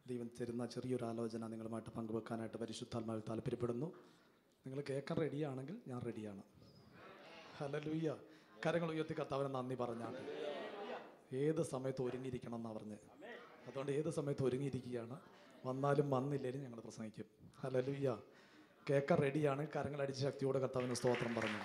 ദൈവം തരുന്ന ചെറിയൊരു ആലോചന നിങ്ങളുമായിട്ട് പങ്കുവെക്കാനായിട്ട് പരിശുദ്ധാത്മാവിൽ താല്പര്യപ്പെടുന്നു നിങ്ങൾ കേൾക്കാൻ റെഡിയാണെങ്കിൽ ഞാൻ റെഡിയാണ് ഹലലുയ്യ കരങ്ങൾ ഉയർത്തി കർത്താവിനെ നന്ദി പറഞ്ഞാണ് ഏത് സമയത്ത് ഒരുങ്ങിയിരിക്കണം എന്നാണ് പറഞ്ഞ് അതുകൊണ്ട് ഏത് സമയത്ത് ഒരുങ്ങിയിരിക്കുകയാണ് വന്നാലും വന്നില്ലേലും ഞങ്ങൾ പ്രസംഗിക്കും ഹലലുയ്യ കേൾക്കാൻ റെഡിയാണ് കരങ്ങൾ അടിച്ച് ശക്തിയോടെ കർത്താവിന് സ്തോത്രം പറഞ്ഞു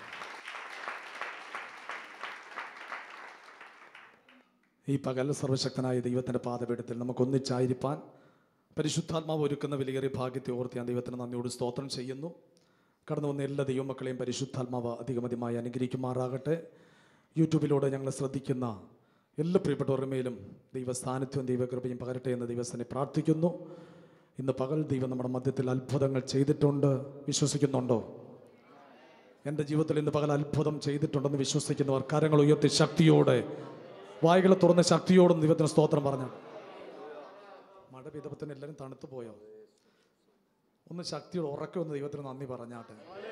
ഈ പകൽ സർവശക്തനായ ദൈവത്തിൻ്റെ പാതപീഠത്തിൽ നമുക്ക് ഒന്നിച്ചായിരിക്കാൻ പരിശുദ്ധാത്മാവ് ഒരുക്കുന്ന വിലയേറിയ ഭാഗ്യത്തെ ഓർത്ത് ഞാൻ ദൈവത്തിന് നന്ദിയോട് സ്തോത്രം ചെയ്യുന്നു കടന്നു വന്ന എല്ലാ ദൈവമക്കളെയും പരിശുദ്ധാത്മാവ് അധികമധികമായി അനുഗ്രഹിക്കുമാറാകട്ടെ യൂട്യൂബിലൂടെ ഞങ്ങൾ ശ്രദ്ധിക്കുന്ന എല്ലാ പ്രിയപ്പെട്ടവരുടെ മേലും ദൈവ സാന്നിധ്യവും ദൈവകൃപയും പകരട്ടെ എന്ന് ദൈവസ്ഥനെ പ്രാർത്ഥിക്കുന്നു ഇന്ന് പകൽ ദൈവം നമ്മുടെ മധ്യത്തിൽ അത്ഭുതങ്ങൾ ചെയ്തിട്ടുണ്ട് വിശ്വസിക്കുന്നുണ്ടോ എൻ്റെ ജീവിതത്തിൽ ഇന്ന് പകൽ അത്ഭുതം ചെയ്തിട്ടുണ്ടെന്ന് വിശ്വസിക്കുന്നവർ കരങ്ങൾ ഉയർത്തി ശക്തിയോടെ വായികളെ തുറന്ന ശക്തിയോടും ദൈവത്തിന് സ്തോത്രം പറഞ്ഞു മഴ പെയ്തപ്പത്തിന് എല്ലാവരും തണുത്തു പോയോ ഒന്ന് ശക്തിയോട് ഉറക്കെ ഒന്ന് ദൈവത്തിന് നന്ദി പറഞ്ഞാട്ടെ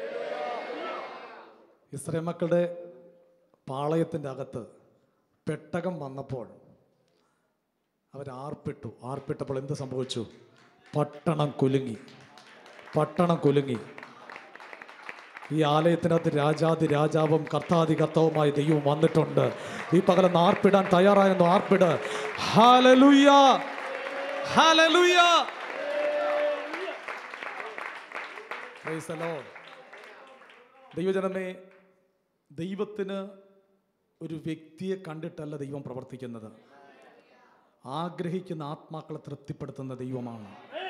ഇസ്രേ മക്കളുടെ പാളയത്തിൻ്റെ അകത്ത് പെട്ടകം വന്നപ്പോൾ അവർ ആർപ്പിട്ടു ആർപ്പിട്ടപ്പോൾ എന്ത് സംഭവിച്ചു പട്ടണം കുലുങ്ങി പട്ടണം കുലുങ്ങി ഈ ആലയത്തിനകത്ത് രാജാതി രാജാവും കർത്താതി കർത്താവുമായി ദൈവം വന്നിട്ടുണ്ട് ഈ പകല ആർപ്പിടാൻ തയ്യാറായെന്നു ആർപ്പിട് ഹാലലുയ ഹാലലുയ Praise the Lord. ദൈവജനമേ ദൈവത്തിന് ഒരു വ്യക്തിയെ കണ്ടിട്ടല്ല ദൈവം പ്രവർത്തിക്കുന്നത് ആഗ്രഹിക്കുന്ന ആത്മാക്കളെ തൃപ്തിപ്പെടുത്തുന്ന ദൈവമാണ്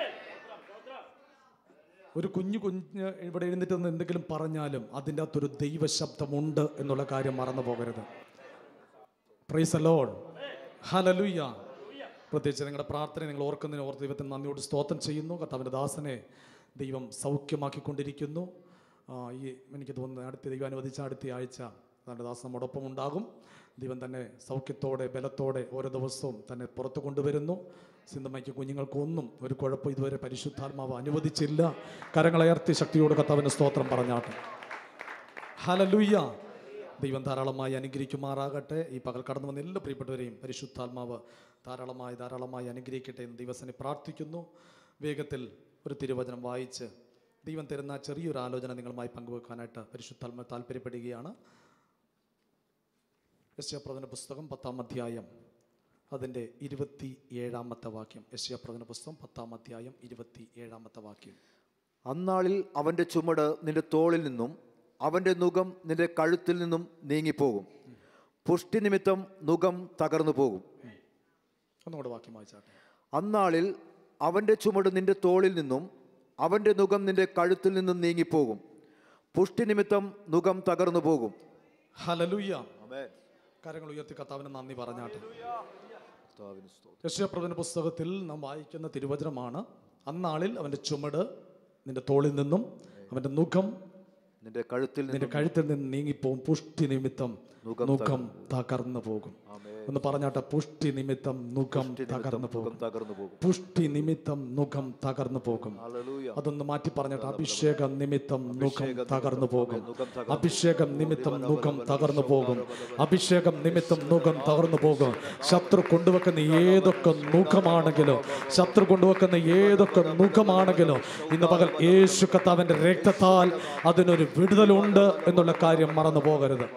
ഒരു കുഞ്ഞു കുഞ്ഞ് ഇവിടെ എഴുന്നേറ്റ് നിന്ന് എന്തെങ്കിലും പറഞ്ഞാലും അതിൻ്റെ അകത്തൊരു ദൈവശബ്ദമുണ്ട് എന്നുള്ള കാര്യം മറന്നു പോകരുത് പ്രൈസ് ലോഡ് ഹലലുയ്യ പ്രത്യേകിച്ച് നിങ്ങളുടെ പ്രാർത്ഥന നിങ്ങൾ ഓർക്കുന്നതിന് ഓർത്ത് ദൈവത്തിന് നന്ദിയോട് സ്തോത്രം ചെയ്യുന്നു കർത്താവിൻ്റെ ദാസനെ ദൈവം സൗഖ്യമാക്കിക്കൊണ്ടിരിക്കുന്നു ആ, ഈ എനിക്ക് തോന്നുന്നു അടുത്ത ദൈവം അനുവദിച്ച അടുത്ത ആഴ്ച തൻ്റെ ദാസൻ നമ്മോടൊപ്പം ഉണ്ടാകും ദൈവം തന്നെ സൗഖ്യത്തോടെ ബലത്തോടെ ഓരോ ദിവസവും തന്നെ പുറത്തു കൊണ്ടുവരുന്നു സിന്ധമ്മയ്ക്ക് കുഞ്ഞുങ്ങൾക്കൊന്നും ഒരു കുഴപ്പം ഇതുവരെ പരിശുദ്ധാത്മാവ് അനുവദിച്ചില്ല കരങ്ങളയർത്തി ശക്തിയോട് കർത്താവിന് സ്തോത്രം പറഞ്ഞാട്ടെ ഹലലുയ്യ ദൈവം ധാരാളമായി അനുഗ്രഹിക്കുമാറാകട്ടെ ഈ പകൽ കടന്നു വന്ന എല്ലാ പ്രിയപ്പെട്ടവരെയും പരിശുദ്ധാത്മാവ് ധാരാളമായി ധാരാളമായി അനുഗ്രഹിക്കട്ടെ എന്ന് ദൈവസനെ പ്രാർത്ഥിക്കുന്നു വേഗത്തിൽ ഒരു തിരുവചനം വായിച്ച് ദൈവം തരുന്ന ചെറിയൊരു ആലോചന നിങ്ങളുമായി പങ്കുവെക്കാനായിട്ട് പരിശുദ്ധാത്മ താല്പര്യപ്പെടുകയാണ് യശ്യപ്രവചന പുസ്തകം പത്താം അധ്യായം അതിൻ്റെ ഇരുപത്തി ഏഴാമത്തെ വാക്യം യശ്യപ്രവചന പുസ്തകം പത്താം അധ്യായം ഇരുപത്തി ഏഴാമത്തെ വാക്യം അന്നാളിൽ അവന്റെ ചുമട് നിന്റെ തോളിൽ നിന്നും അവന്റെ നുകം നിന്റെ കഴുത്തിൽ നിന്നും നീങ്ങിപ്പോകും പുഷ്ടി നിമിത്തം നുകം തകർന്നു പോകും ഒന്നുകൂടെ വാക്യം വായിച്ചാട്ടെ അന്നാളിൽ അവന്റെ ചുമട് നിന്റെ തോളിൽ നിന്നും അവന്റെ നുകം നിന്റെ കഴുത്തിൽ നിന്നും നീങ്ങിപ്പോകും പുഷ്ടി നിമിത്തം നുകം തകർന്നു പോകും ഹലലുയ്യ കാര്യങ്ങൾ ഉയർത്തി കർത്താവിന് നന്ദി പറഞ്ഞാട്ടെ യശ്യപ്രവചന പുസ്തകത്തിൽ നാം വായിക്കുന്ന തിരുവചനമാണ് അന്നാളിൽ അവൻ്റെ ചുമട് നിന്റെ തോളിൽ നിന്നും അവൻ്റെ മുഖം നിന്റെ കഴുത്തിൽ നിന്നും നിന്റെ കഴുത്തിൽ നിന്ന് നീങ്ങിപ്പോവും പുഷ്ടി നിമിത്തം മുഖം തകർന്നു പോകും ഒന്ന് പറഞ്ഞാട്ടെ പുഷ്ടി നിമിത്തം മുഖം തകർന്നു പോകും നുകം തകർന്നു പോകും പുഷ്ടി നിമിത്തം മുഖം തകർന്നു പോകും ഹല്ലേലൂയ. അതൊന്ന് മാറ്റി പറഞ്ഞിട്ട് അഭിഷേകം നിമിത്തം മുഖം തകർന്നു പോകും അഭിഷേകം നിമിത്തം മുഖം തകർന്നു പോകും അഭിഷേകം നിമിത്തം മുഖം തകർന്നു പോകും ശത്രു കൊണ്ടുവെക്കുന്ന ഏതൊക്കെ മുഖമാണെങ്കിലും ശത്രു കൊണ്ടുവെക്കുന്ന ഏതൊക്കെ മുഖമാണെങ്കിലും ഇന്ന് പകൽ യേശു കർത്താവിന്റെ രക്തത്താൽ അതിനൊരു വിടുതലുണ്ട് എന്നുള്ള കാര്യം മറന്നു പോകരുത്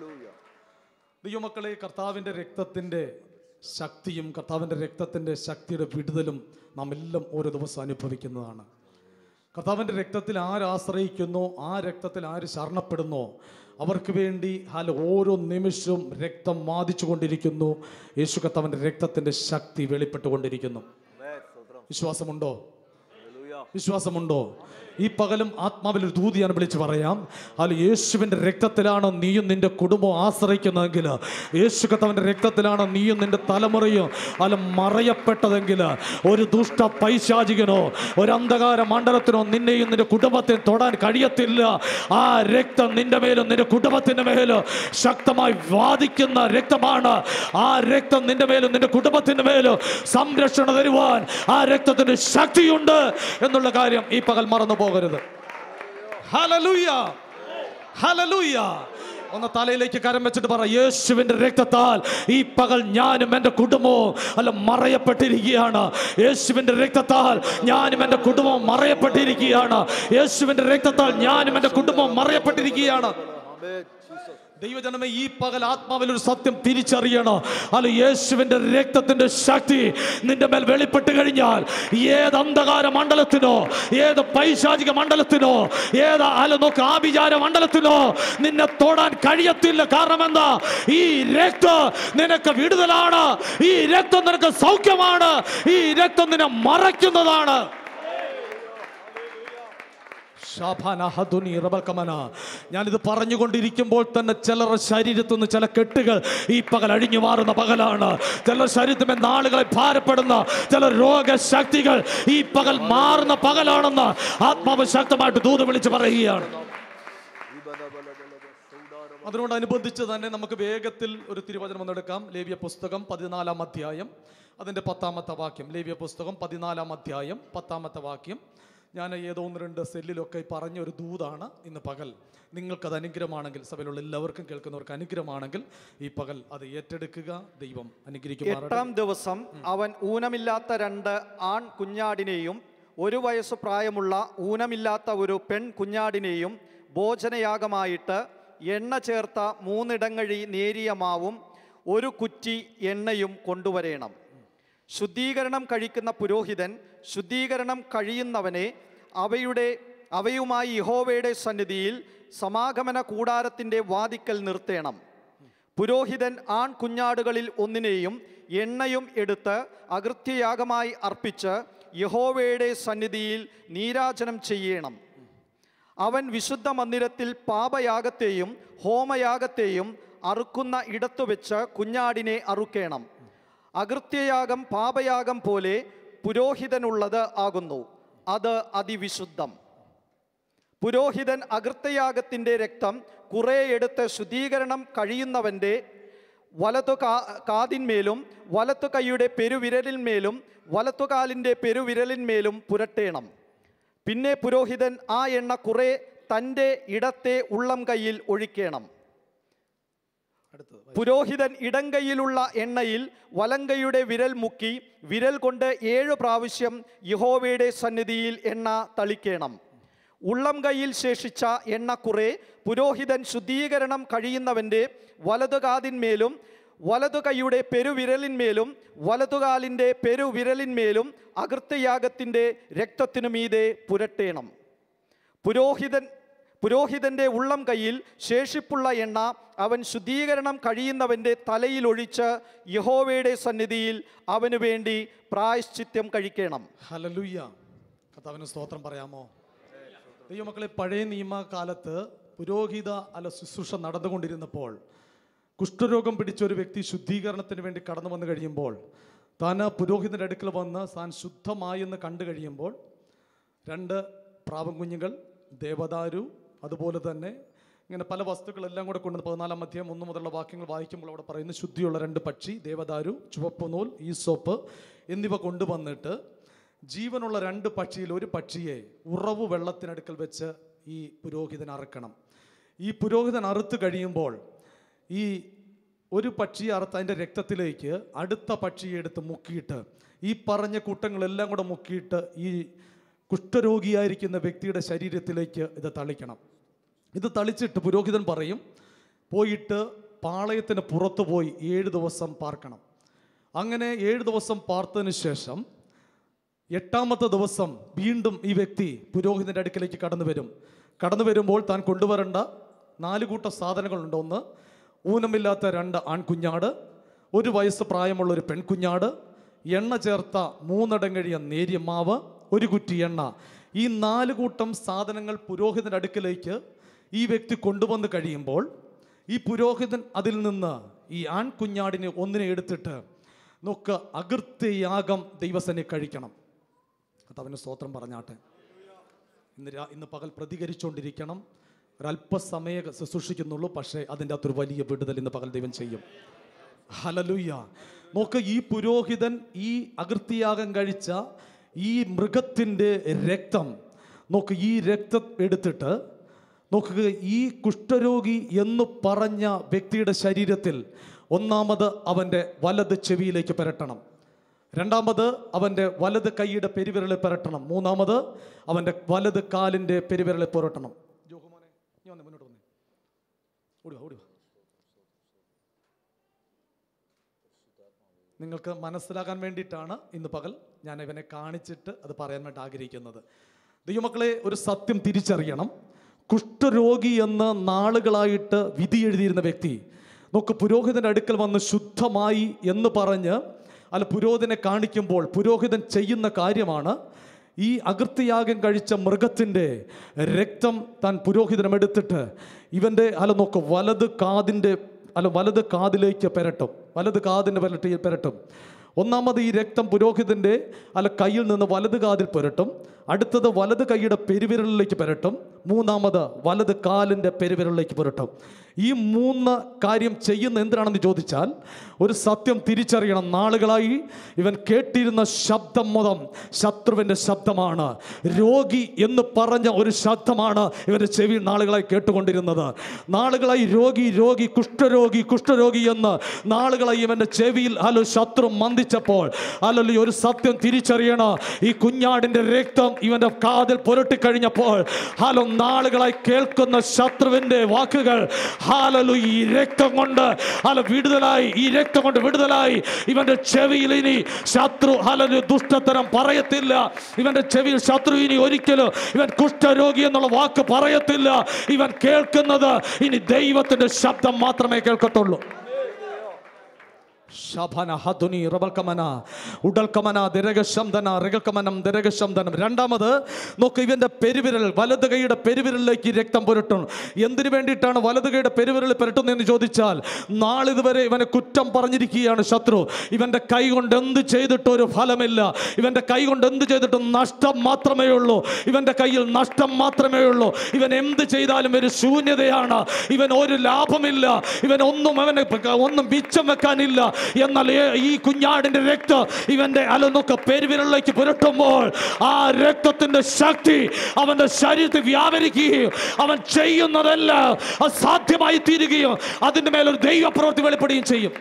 ദൈവമക്കളെ കർത്താവിൻ്റെ രക്തത്തിൻ്റെ ശക്തിയും കർത്താവിൻ്റെ രക്തത്തിൻ്റെ ശക്തിയുടെ വിടുതലും നാം എല്ലാം ഓരോ ദിവസം അനുഭവിക്കുന്നതാണ് കർത്താവിൻ്റെ രക്തത്തിൽ ആര് ആശ്രയിക്കുന്നോ ആ രക്തത്തിൽ ആര് ശരണപ്പെടുന്നോ അവർക്ക് വേണ്ടി ഹാല ഓരോ നിമിഷവും രക്തം വാദിച്ചു കൊണ്ടിരിക്കുന്നു യേശു കർത്താവിൻ്റെ രക്തത്തിൻ്റെ ശക്തി വെളിപ്പെട്ടുകൊണ്ടിരിക്കുന്നു വിശ്വാസമുണ്ടോ വിശ്വാസമുണ്ടോ ഈ പകലും ആത്മാവിൽ ഒരു ദൂതി ഞാൻ വിളിച്ച് പറയാം അല്ല യേശുവിൻ്റെ രക്തത്തിലാണ് നീയും നിന്റെ കുടുംബം ആശ്രയിക്കുന്നതെങ്കിൽ യേശു കത്തവൻ്റെ രക്തത്തിലാണ് നീയും നിന്റെ തലമുറയും അല്ല മറയപ്പെട്ടതെങ്കിൽ ഒരു ദുഷ്ട പൈശാചികനോ ഒരു അന്ധകാര മണ്ഡലത്തിനോ നിന്നെയും നിന്റെ കുടുംബത്തെയും തൊടാൻ കഴിയത്തില്ല ആ രക്തം നിന്റെ മേലും നിന്റെ കുടുംബത്തിൻ്റെ മേലും ശക്തമായി വാദിക്കുന്ന രക്തമാണ് ആ രക്തം നിന്റെ മേലും നിന്റെ കുടുംബത്തിൻ്റെ മേലും സംരക്ഷണം തരുവാൻ ആ രക്തത്തിന് ശക്തിയുണ്ട് എന്നുള്ള കാര്യം ഈ പകൽ മറന്നു പോകരുത് ഹലലൂയ ഹലലൂയ ഒന്ന് തലയിലേക്ക് കരം വെച്ചിട്ട് പറ യേശുവിന്റെ രക്തത്താൽ ഈ പകൽ ഞാനും എൻ്റെ കുടുംബവും അല്ല മറയപ്പെട്ടിരിക്കുകയാണ് യേശുവിന്റെ രക്തത്താൽ ഞാനും എൻ്റെ കുടുംബവും മറയപ്പെട്ടിരിക്കുകയാണ് യേശുവിന്റെ രക്തത്താൽ ഞാനും എൻ്റെ കുടുംബവും മറയപ്പെട്ടിരിക്കുകയാണ് ദൈവജനമേ ഈ പകൽ ആത്മാവിൽ ഒരു സത്യം തിരിച്ചറിയണം അല്ല യേശുവിന്റെ രക്തത്തിന്റെ ശക്തി നിന്റെ മേൽ വെളിപ്പെട്ട് കഴിഞ്ഞാൽ ഏത് അന്ധകാര മണ്ഡലത്തിനോ ഏത് പൈശാചിക മണ്ഡലത്തിനോ ഏത് അല്ല നോക്ക് ആഭിചാര മണ്ഡലത്തിനോ നിന്നെ തൊടാൻ കഴിയത്തില്ല കാരണം എന്താ ഈ രക്തം നിനക്ക് വിടുതലാണ് ഈ രക്തം നിനക്ക് സൗഖ്യമാണ് ഈ രക്തം നിന്നെ മറയ്ക്കുന്നതാണ് ശാഭാന ഹദുനി റബൽക്കമന. ഞാനിത് പറഞ്ഞുകൊണ്ടിരിക്കുമ്പോൾ തന്നെ ചിലരുടെ ശരീരത്തു നിന്ന് ചില കെട്ടുകൾ ഈ പകൽ അഴിഞ്ഞു മാറുന്ന പകലാണ് ചിലർ ശരീരത്തിന്മേൽ നാളുകളെ ഭാരപ്പെടുന്ന ചില രോഗശക്തികൾ ഈ പകൽ മാറുന്ന പകലാണെന്ന് ആത്മാവ് ശക്തമായിട്ട് ദൂത് വിളിച്ച് പറയുകയാണ് അതിനോടനുബന്ധിച്ച് തന്നെ നമുക്ക് വേഗത്തിൽ ഒരു തിരുവചനം ഒന്നെടുക്കാം ലേവ്യ പുസ്തകം പതിനാലാം അധ്യായം അതിൻ്റെ പത്താമത്തെ വാക്യം ലേവ്യ പുസ്തകം പതിനാലാം അധ്യായം പത്താമത്തെ വാക്യം ഞാൻ ഏതോ ഒന്ന് രണ്ട് സെല്ലിലൊക്കെ പറഞ്ഞ ഒരു ദൂതാണ് ഇന്ന് പകൽ നിങ്ങൾക്കത് അനുഗ്രഹമാണെങ്കിൽ സഭയിലുള്ള എല്ലാവർക്കും കേൾക്കുന്നവർക്ക് അനുഗ്രഹമാണെങ്കിൽ ഈ പകൽ അത് ഏറ്റെടുക്കുക ദൈവം അനുഗ്രഹിക്കുമാറാകട്ടെ എട്ടാം ദിവസം അവൻ ഊനമില്ലാത്ത രണ്ട് ആൺ കുഞ്ഞാടിനെയും ഒരു വയസ്സ് പ്രായമുള്ള ഊനമില്ലാത്ത ഒരു പെൺ കുഞ്ഞാടിനെയും ഭോജനയാഗമായിട്ട് എണ്ണ ചേർത്ത മൂന്നിടങ്ങഴി നേരിയ മാവും ഒരു കുറ്റി എണ്ണയും കൊണ്ടുവരേണം ശുദ്ധീകരണം കഴിക്കുന്ന പുരോഹിതൻ ശുദ്ധീകരണം കഴിയുന്നവനെ അവയുടെ അവയുമായി യഹോവയുടെ സന്നിധിയിൽ സമാഗമന കൂടാരത്തിൻ്റെ വാതിക്കൽ നിർത്തേണം പുരോഹിതൻ ആൺ കുഞ്ഞാടുകളിൽ ഒന്നിനെയും എണ്ണയും എടുത്ത് അകൃത്യയാഗമായി അർപ്പിച്ച് യഹോവയുടെ സന്നിധിയിൽ നീരാജനം ചെയ്യണം അവൻ വിശുദ്ധ മന്ദിരത്തിൽ പാപയാഗത്തെയും ഹോമയാഗത്തെയും അറുക്കുന്ന ഇടത്തു വെച്ച് കുഞ്ഞാടിനെ അറുക്കേണം അകൃത്യയാഗം പാപയാഗം പോലെ പുരോഹിതനുള്ളത് ആകുന്നു അത് അതിവിശുദ്ധം പുരോഹിതൻ അകൃത്യയാഗത്തിൻ്റെ രക്തം കുറേ എടുത്ത് ശുദ്ധീകരണം കഴിയുന്നവൻ്റെ വലത്തു കാ കാതിന്മേലും വലത്തു കൈയുടെ പെരുവിരലിന്മേലും വലത്തുകാലിൻ്റെ പെരുവിരലിന്മേലും പുരട്ടേണം പിന്നെ പുരോഹിതൻ ആ എണ്ണ കുറേ തൻ്റെ ഇടത്തെ ഉള്ളം കൈയിൽ ഒഴിക്കണം അടുത്തത് പുരോഹിതൻ ഇടങ്കൈയിലുള്ള എണ്ണയിൽ വലങ്കൈയുടെ വിരൽ മുക്കി വിരൽ കൊണ്ട് ഏഴു പ്രാവശ്യം യഹോവയുടെ സന്നിധിയിൽ എണ്ണ തളിക്കണം ഉള്ളം കൈയിൽ ശേഷിച്ച എണ്ണ കുറെ പുരോഹിതൻ ശുദ്ധീകരണം കഴിയുന്നവൻ്റെ വലതുകാതിന്മേലും വലതുകൈയുടെ പെരുവിരലിന്മേലും വലതുകാലിൻ്റെ പെരുവിരലിന്മേലും അകൃത്യയാഗത്തിൻ്റെ രക്തത്തിനു മീതെ പുരട്ടേണം പുരോഹിതൻ പുരോഹിതന്റെ ഉള്ളം കൈയിൽ ശേഷിപ്പുള്ള എണ്ണ അവൻ ശുദ്ധീകരണം കഴിയുന്നവന്റെ തലയിൽ ഒഴിച്ച് യഹോവയുടെ സന്നിധിയിൽ അവനു വേണ്ടി പ്രായശ്ചിത്യം കഴിക്കണം ഹലലുയ്യ കർത്താവിന് സ്തോത്രം പറയാമോ ദൈവമക്കളെ പഴയ നിയമകാലത്ത് പുരോഹിത അല്ല ശുശ്രൂഷ നടന്നുകൊണ്ടിരുന്നപ്പോൾ കുഷ്ഠരോഗം പിടിച്ച ഒരു വ്യക്തി ശുദ്ധീകരണത്തിന് വേണ്ടി കടന്നു വന്നു കഴിയുമ്പോൾ താൻ ആ പുരോഹിതൻ്റെ അടുക്കൽ വന്ന് താൻ ശുദ്ധമായെന്ന് കണ്ടു കഴിയുമ്പോൾ രണ്ട് പ്രാവം കുഞ്ഞുങ്ങൾ ദേവദാരു അതുപോലെ തന്നെ ഇങ്ങനെ പല വസ്തുക്കളെല്ലാം കൂടെ കൊണ്ട് പതിനാലാം അധ്യായം ഒന്ന് മുതലുള്ള വാക്യങ്ങൾ വായിക്കുമ്പോൾ അവിടെ പറയുന്നു ശുദ്ധിയുള്ള രണ്ട് പക്ഷി ദേവദാരു ചുവപ്പ് നൂൽ ഈസോപ്പ് എന്നിവ കൊണ്ടുവന്നിട്ട് ജീവനുള്ള രണ്ട് പക്ഷിയിൽ ഒരു പക്ഷിയെ ഉറവ് വെള്ളത്തിനടുക്കൽ വെച്ച് ഈ പുരോഹിതൻ അറുക്കണം ഈ പുരോഹിതൻ അറുത്ത് കഴിയുമ്പോൾ ഈ ഒരു പക്ഷിയെ അറുത്ത് അതിൻ്റെ രക്തത്തിലേക്ക് അടുത്ത പക്ഷിയെ എടുത്ത് മുക്കിയിട്ട് ഈ പറഞ്ഞ കൂട്ടങ്ങളെല്ലാം കൂടെ മുക്കിയിട്ട് ഈ കുഷ്ഠരോഗിയായിരിക്കുന്ന വ്യക്തിയുടെ ശരീരത്തിലേക്ക് ഇത് തളിക്കണം ഇത് തളിച്ചിട്ട് പുരോഹിതൻ പറയും പോയിട്ട് പാളയത്തിന് പുറത്തു പോയി ഏഴ് ദിവസം പാർക്കണം അങ്ങനെ ഏഴ് ദിവസം പാർത്തതിന് ശേഷം എട്ടാമത്തെ ദിവസം വീണ്ടും ഈ വ്യക്തി പുരോഹിതൻ്റെ അടുക്കലേക്ക് കടന്നു വരും കടന്നു വരുമ്പോൾ താൻ കൊണ്ടുവരേണ്ട നാല് കൂട്ട സാധനങ്ങളുണ്ട് ഒന്ന് ഊനമില്ലാത്ത രണ്ട് ആൺകുഞ്ഞാട് ഒരു വയസ്സ് പ്രായമുള്ള ഒരു പെൺകുഞ്ഞാട് എണ്ണ ചേർത്ത മൂന്നടങ്ങഴിയ നേരിയ മാവ് ഒരു കുറ്റി എണ്ണ ഈ നാല് കൂട്ടം സാധനങ്ങൾ പുരോഹിതൻ്റെ അടുക്കലേക്ക് ഈ വ്യക്തി കൊണ്ടുവന്ന് കഴിയുമ്പോൾ ഈ പുരോഹിതൻ അതിൽ നിന്ന് ഈ ആൺകുഞ്ഞാടിനെ ഒന്നിനെ എടുത്തിട്ട് നോക്ക് അകൃത്യയാഗം ദൈവസനെ കഴിക്കണം കർത്താവിന് സ്തോത്രം പറഞ്ഞാട്ടെ ഇന്ന് രാ ഇന്ന് പകൽ പ്രതികരിച്ചുകൊണ്ടിരിക്കണം ഒരല്പസമയ ശുശ്രൂഷിക്കുന്നുള്ളൂ പക്ഷേ അതിൻ്റെ അകത്തൊരു വലിയ വിടുതൽ ഇന്ന് പകൽ ദൈവം ചെയ്യും ഹലലുയ്യ നോക്ക് ഈ പുരോഹിതൻ ഈ അകൃത്യയാഗം കഴിച്ച ഈ മൃഗത്തിൻ്റെ രക്തം നോക്ക് ഈ രക്തം എടുത്തിട്ട് നോക്കുക ഈ കുഷ്ഠരോഗി എന്ന് പറഞ്ഞ വ്യക്തിയുടെ ശരീരത്തിൽ ഒന്നാമത് അവൻ്റെ വലത് ചെവിയിലേക്ക് പുരട്ടണം രണ്ടാമത് അവൻ്റെ വലത് കൈയുടെ പെരുവിരലിൽ പുരട്ടണം മൂന്നാമത് അവൻ്റെ വലത് കാലിൻ്റെ പെരുവിരലിൽ പുരട്ടണം ജോഹുമോനെ നീ വന്നേ മുന്നോട്ട് വന്നേ ഓടി വാ ഓടി വാ നിങ്ങൾക്ക് മനസ്സിലാക്കാൻ വേണ്ടിയിട്ടാണ് ഇന്ന് പകൽ ഞാൻ ഇവനെ കാണിച്ചിട്ട് അത് പറയാൻ വേണ്ടി ആഗ്രഹിക്കുന്നത് ദൈവമക്കളെ ഒരു സത്യം തിരിച്ചറിയണം കുഷ്ഠരോഗി എന്ന് നാളുകളായിട്ട് വിധി എഴുതിയിരുന്ന വ്യക്തി നോക്ക് പുരോഹിതൻ്റെ അടുക്കൽ വന്ന് ശുദ്ധമായി എന്ന് പറഞ്ഞ് അല്ല പുരോഹിതനെ കാണിക്കുമ്പോൾ പുരോഹിതൻ ചെയ്യുന്ന കാര്യമാണ് ഈ അകൃത്യയാഗം കഴിച്ച മൃഗത്തിൻ്റെ രക്തം താൻ പുരോഹിതനം എടുത്തിട്ട് ഇവൻ്റെ അല്ല നോക്ക് വലത് കാതിൻ്റെ അല്ല വലത് കാതിലേക്ക് പെരട്ടും വലത് കാതിൻ്റെ പെരട്ടി പെരട്ടും ഒന്നാമത് ഈ രക്തം പുരോഹിതൻ്റെ അല്ല കയ്യിൽ നിന്ന് വലത് കാതിൽ പുരട്ടും അടുത്തത് വലത് കൈയുടെ പെരുവിരലിലേക്ക് പുരട്ടും മൂന്നാമത് വലത് കാലിൻ്റെ പെരുവിരലിലേക്ക് പുരട്ടും ഈ മൂന്ന് കാര്യം ചെയ്യുന്ന എന്തിനാണെന്ന് ചോദിച്ചാൽ ഒരു സത്യം തിരിച്ചറിയണം നാളുകളായി ഇവൻ കേട്ടിരുന്ന ശബ്ദം മുതം ശത്രുവിൻ്റെ ശബ്ദമാണ് രോഗി എന്ന് പറഞ്ഞ ഒരു ശബ്ദമാണ് ഇവൻ്റെ ചെവി നാളുകളായി കേട്ടുകൊണ്ടിരുന്നത് നാളുകളായി രോഗി രോഗി കുഷ്ഠരോഗി കുഷ്ഠരോഗി എന്ന് നാളുകളായി ഇവൻ്റെ ചെവിയിൽ അല്ലോ ശത്രു മന്ദിച്ചപ്പോൾ അല്ലല്ലോ ഒരു സത്യം തിരിച്ചറിയണം ഈ കുഞ്ഞാടിൻ്റെ രക്തം ഇവൻ്റെ കാതിൽ പുരട്ടിക്കഴിഞ്ഞപ്പോൾ ഹാലോ നാളുകളായി കേൾക്കുന്ന ശത്രുവിൻ്റെ വാക്കുകൾ ഹാലലു ഈ രക്തം കൊണ്ട് ഹാല വിടുതലായി ഈ രക്തം കൊണ്ട് വിടുതലായി ഇവന്റെ ചെവിയിൽ ഇനി ശത്രു ഹാലൊരു ദുഷ്ടത്തരം പറയത്തില്ല ഇവന്റെ ചെവിയിൽ ശത്രു ഇനി ഒരിക്കലും ഇവൻ കുഷ്ഠരോഗി എന്നുള്ള വാക്ക് പറയത്തില്ല ഇവൻ കേൾക്കുന്നത് ഇനി ദൈവത്തിന്റെ ശബ്ദം മാത്രമേ കേൾക്കത്തുള്ളൂ ശബന ഹതുനി റബൽക്കമന ഉടൽക്കമന ദിരകശംദന റികൽക്കമനം ദിരകശംദനം രണ്ടാമത് നോക്ക് ഇവന്റെ പെരുവിരൽ വലത് കൈയുടെ പെരുവിരലിലേക്ക് ഈ രക്തം പുരട്ടും എന്തിനു വേണ്ടിയിട്ടാണ് വലത് കൈയുടെ പെരുവിരൽ പുരട്ടുന്നതെന്ന് ചോദിച്ചാൽ നാളിതുവരെ ഇവനെ കുറ്റം പറഞ്ഞിരിക്കുകയാണ് ശത്രു ഇവന്റെ കൈ കൊണ്ട് എന്ത് ചെയ്തിട്ടും ഒരു ഫലമില്ല ഇവന്റെ കൈ കൊണ്ട് എന്ത് ചെയ്തിട്ടും നഷ്ടം മാത്രമേ ഉള്ളൂ ഇവന്റെ കയ്യിൽ നഷ്ടം മാത്രമേ ഉള്ളൂ ഇവൻ എന്ത് ചെയ്താലും ഒരു ശൂന്യതയാണ് ഇവൻ ഒരു ലാഭമില്ല ഇവൻ ഒന്നും അവന് ഒന്നും മിച്ചം വെക്കാനില്ല എന്നാൽ ഏ- ഈ കുഞ്ഞാടിന്റെ രക്തം ഇവന്റെ അലനൊക്കെ പെരുവിരലിലേക്ക് പുരട്ടുമ്പോൾ ആ രക്തത്തിന്റെ ശക്തി അവന്റെ ശരീരത്തിൽ വ്യാപരിക്കുകയും അവൻ ചെയ്യുന്നതെല്ലാം അസാധ്യമായി തീരുകയും അതിന്റെ മേലൊരു ദൈവപ്രവൃത്തി വെളിപ്പെടുകയും ചെയ്യും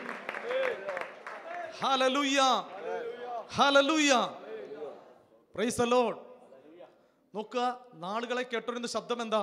hallelujah hallelujah praise the lord നോക്കുക നാളുകളെ കേട്ടൊരുന്ന ശബ്ദം എന്താ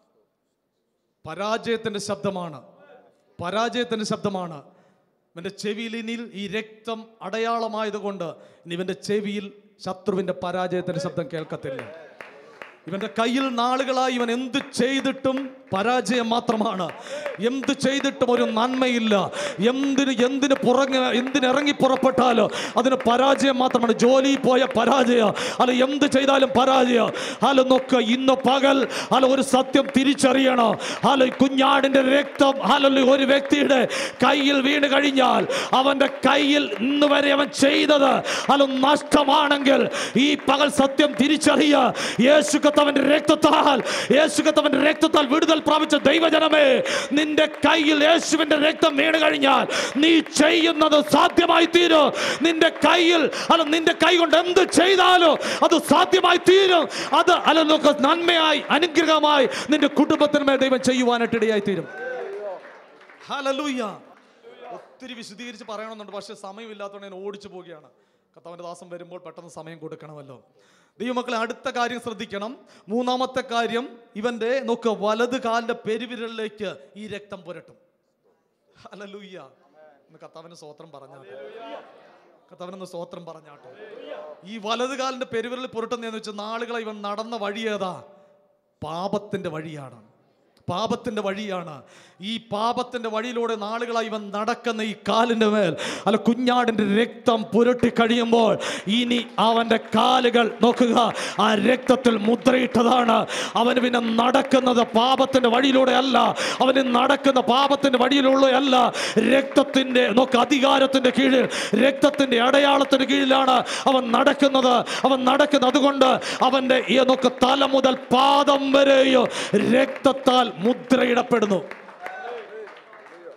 പരാജയത്തിന്റെ ശബ്ദമാണ് പരാജയത്തിന്റെ ശബ്ദമാണ് ഇവന്റെ ചെവിയിൽ ഇനി ഈ രക്തം അടയാളമായതുകൊണ്ട് ഇനി ഇവന്റെ ചെവിയിൽ ശത്രുവിന്റെ പരാജയത്തിന്റെ ശബ്ദം കേൾക്കത്തില്ല ഇവന്റെ കയ്യിൽ നാളുകളായി ഇവൻ എന്ത് ചെയ്തിട്ടും പരാജയം മാത്രമാണ് എന്ത് ചെയ്തിട്ടും ഒരു നന്മയില്ല എന്തിന് എന്തിന് പുറങ്ങ എന്തിന് ഇറങ്ങി പുറപ്പെട്ടാലോ അതിന് പരാജയം മാത്രമാണ് ജോലി പോയ പരാജയം അല്ല എന്ത് ചെയ്താലും പരാജയം അല്ല നോക്ക് ഇന്ന് പകൽ അല്ല ഒരു സത്യം തിരിച്ചറിയണം അല്ല ഈ കുഞ്ഞാടിന്റെ രക്തം അല്ല ഒരു വ്യക്തിയുടെ കയ്യിൽ വീണ് കഴിഞ്ഞാൽ അവന്റെ കയ്യിൽ ഇന്ന് വരെ അവൻ ചെയ്തത് അല്ല നഷ്ടമാണെങ്കിൽ ഈ പകൽ സത്യം തിരിച്ചറിയ യേശു കത്തവന്റെ രക്തത്താൽ യേശു കത്തവന്റെ രക്തത്താൽ വിടുതൽ പ്രാപിച്ച ദൈവജനമേ നിന്റെ കയ്യിൽ യേശുവിന്റെ രക്തം വീണ് കഴിഞ്ഞാൽ നീ ചെയ്യുന്നത് സാധ്യമായി തീരും നിന്റെ കയ്യിൽ അല്ല നിന്റെ കൈ കൊണ്ട് എന്ത് ചെയ്താലും അത് സാധ്യമായി തീരും അത് അല്ല നോക്ക നന്മയായി അനുഗ്രഹമായി നിന്റെ കുടുംബത്തിന്മേൽ ദൈവം ചെയ്യുവാനായിട്ട് ഇടയായി തീരും ഹല്ലേലൂയ ഒത്തിരി വിശദീകരിച്ച് പറയണമെന്നുണ്ട് പക്ഷേ സമയമില്ലാത്തതുകൊണ്ട് ഞാൻ ഓടിച്ചു പോവുകയാണ് കർത്താവിൻ്റെ ദാസം വരുമ്പോൾ പെട്ടെന്ന് സമയം കൊടുക്കണമല്ലോ ദൈവമക്കളെ അടുത്ത കാര്യം ശ്രദ്ധിക്കണം മൂന്നാമത്തെ കാര്യം ഇവന്റെ നോക്ക് വലത് കാലിന്റെ പെരുവിരലിലേക്ക് ഈ രക്തം പുരട്ടും ഹല്ലേലൂയ ഇന്ന് കർത്താവിന് സ്വോത്രം പറഞ്ഞാട്ടെ കർത്താവിനൊന്ന് സ്വോത്രം പറഞ്ഞാട്ടെ ഈ വലത് കാലിന്റെ പെരുവിരൽ പുരട്ടുന്നതെന്ന് വെച്ചാൽ നാളുകളെ ഇവൻ നടന്ന വഴി ഏതാ പാപത്തിന്റെ വഴിയാണ് പാപത്തിന്റെ വഴിയാണ് ഈ പാപത്തിന്റെ വഴിയിലൂടെ നാളുകളായി ഇവൻ നടക്കുന്ന ഈ കാലിന്റെ മേൽ അല്ല കുഞ്ഞാടിന്റെ രക്തം പുരട്ടി കഴിയുമ്പോൾ ഇനി അവന്റെ കാലുകൾ നോക്കുക ആ രക്തത്തിൽ മുദ്രയിട്ടതാണ് അവന് പിന്നെ നടക്കുന്നത് പാപത്തിന്റെ വഴിയിലൂടെ അല്ല അവന് നടക്കുന്ന പാപത്തിന്റെ വഴിയിലുള്ള അല്ല രക്തത്തിന്റെ നോക്ക് അധികാരത്തിന്റെ കീഴിൽ രക്തത്തിന്റെ അടയാളത്തിന്റെ കീഴിലാണ് അവൻ നടക്കുന്നത് അവൻ നടക്കുന്നത് അതുകൊണ്ട് അവന്റെ ഈ നോക്ക് തല മുതൽ പാദം വരെയോ രക്തത്താൽ മുദ്രയിടപ്പെടുന്നു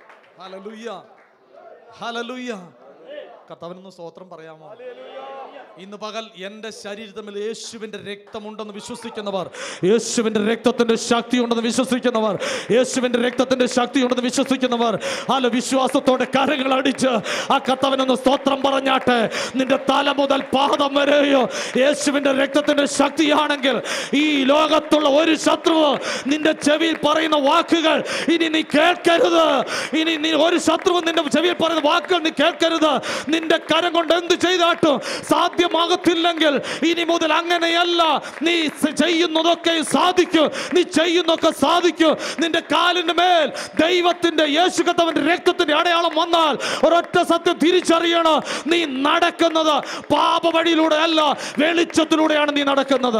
ഹല്ലേലൂയ ഹല്ലേലൂയ കർത്താവിനൊന്ന് സ്തോത്രം പറയാമോ ഇന്ന് പകൽ എൻ്റെ ശരീരത്തിൽ യേശുവിൻ്റെ രക്തമുണ്ടെന്ന് വിശ്വസിക്കുന്നവർ യേശുവിൻ്റെ രക്തത്തിൻ്റെ ശക്തി ഉണ്ടെന്ന് വിശ്വസിക്കുന്നവർ യേശുവിൻ്റെ രക്തത്തിൻ്റെ ശക്തി ഉണ്ടെന്ന് വിശ്വസിക്കുന്നവർ അല്ല വിശ്വാസത്തോടെ കരങ്ങൾ അടിച്ച് ആ കത്തവനൊന്ന് സ്തോത്രം പറഞ്ഞാട്ടെ നിന്റെ തല മുതൽ പാദം വരെയോ യേശുവിൻ്റെ രക്തത്തിൻ്റെ ശക്തിയാണെങ്കിൽ ഈ ലോകത്തുള്ള ഒരു ശത്രുവ് നിന്റെ ചെവിയിൽ പറയുന്ന വാക്കുകൾ ഇനി നീ കേൾക്കരുത് ഇനി നീ ഒരു ശത്രുവ് നിന്റെ ചെവിയിൽ പറയുന്ന വാക്കുകൾ നീ കേൾക്കരുത് നിന്റെ കരം കൊണ്ട് എന്ത് ചെയ്താട്ടും സാധ്യമാകത്തില്ലെങ്കിൽ ഇനി മുതൽ അങ്ങനെയല്ല നീ സ- ചെയ്യുന്നതൊക്കെ സാധിക്കും നീ ചെയ്യുന്നതൊക്കെ സാധിക്കും നിന്റെ കാലിന്റെ മേൽ ദൈവത്തിന്റെ യേശുക്കത്തവന്റെ രക്തത്തിന്റെ അടയാളം വന്നാൽ ഒരൊറ്റ സത്യം തിരിച്ചറിയണം നീ നടക്കുന്നത് പാപ വഴിയിലൂടെ അല്ല വെളിച്ചത്തിലൂടെയാണ് നീ നടക്കുന്നത്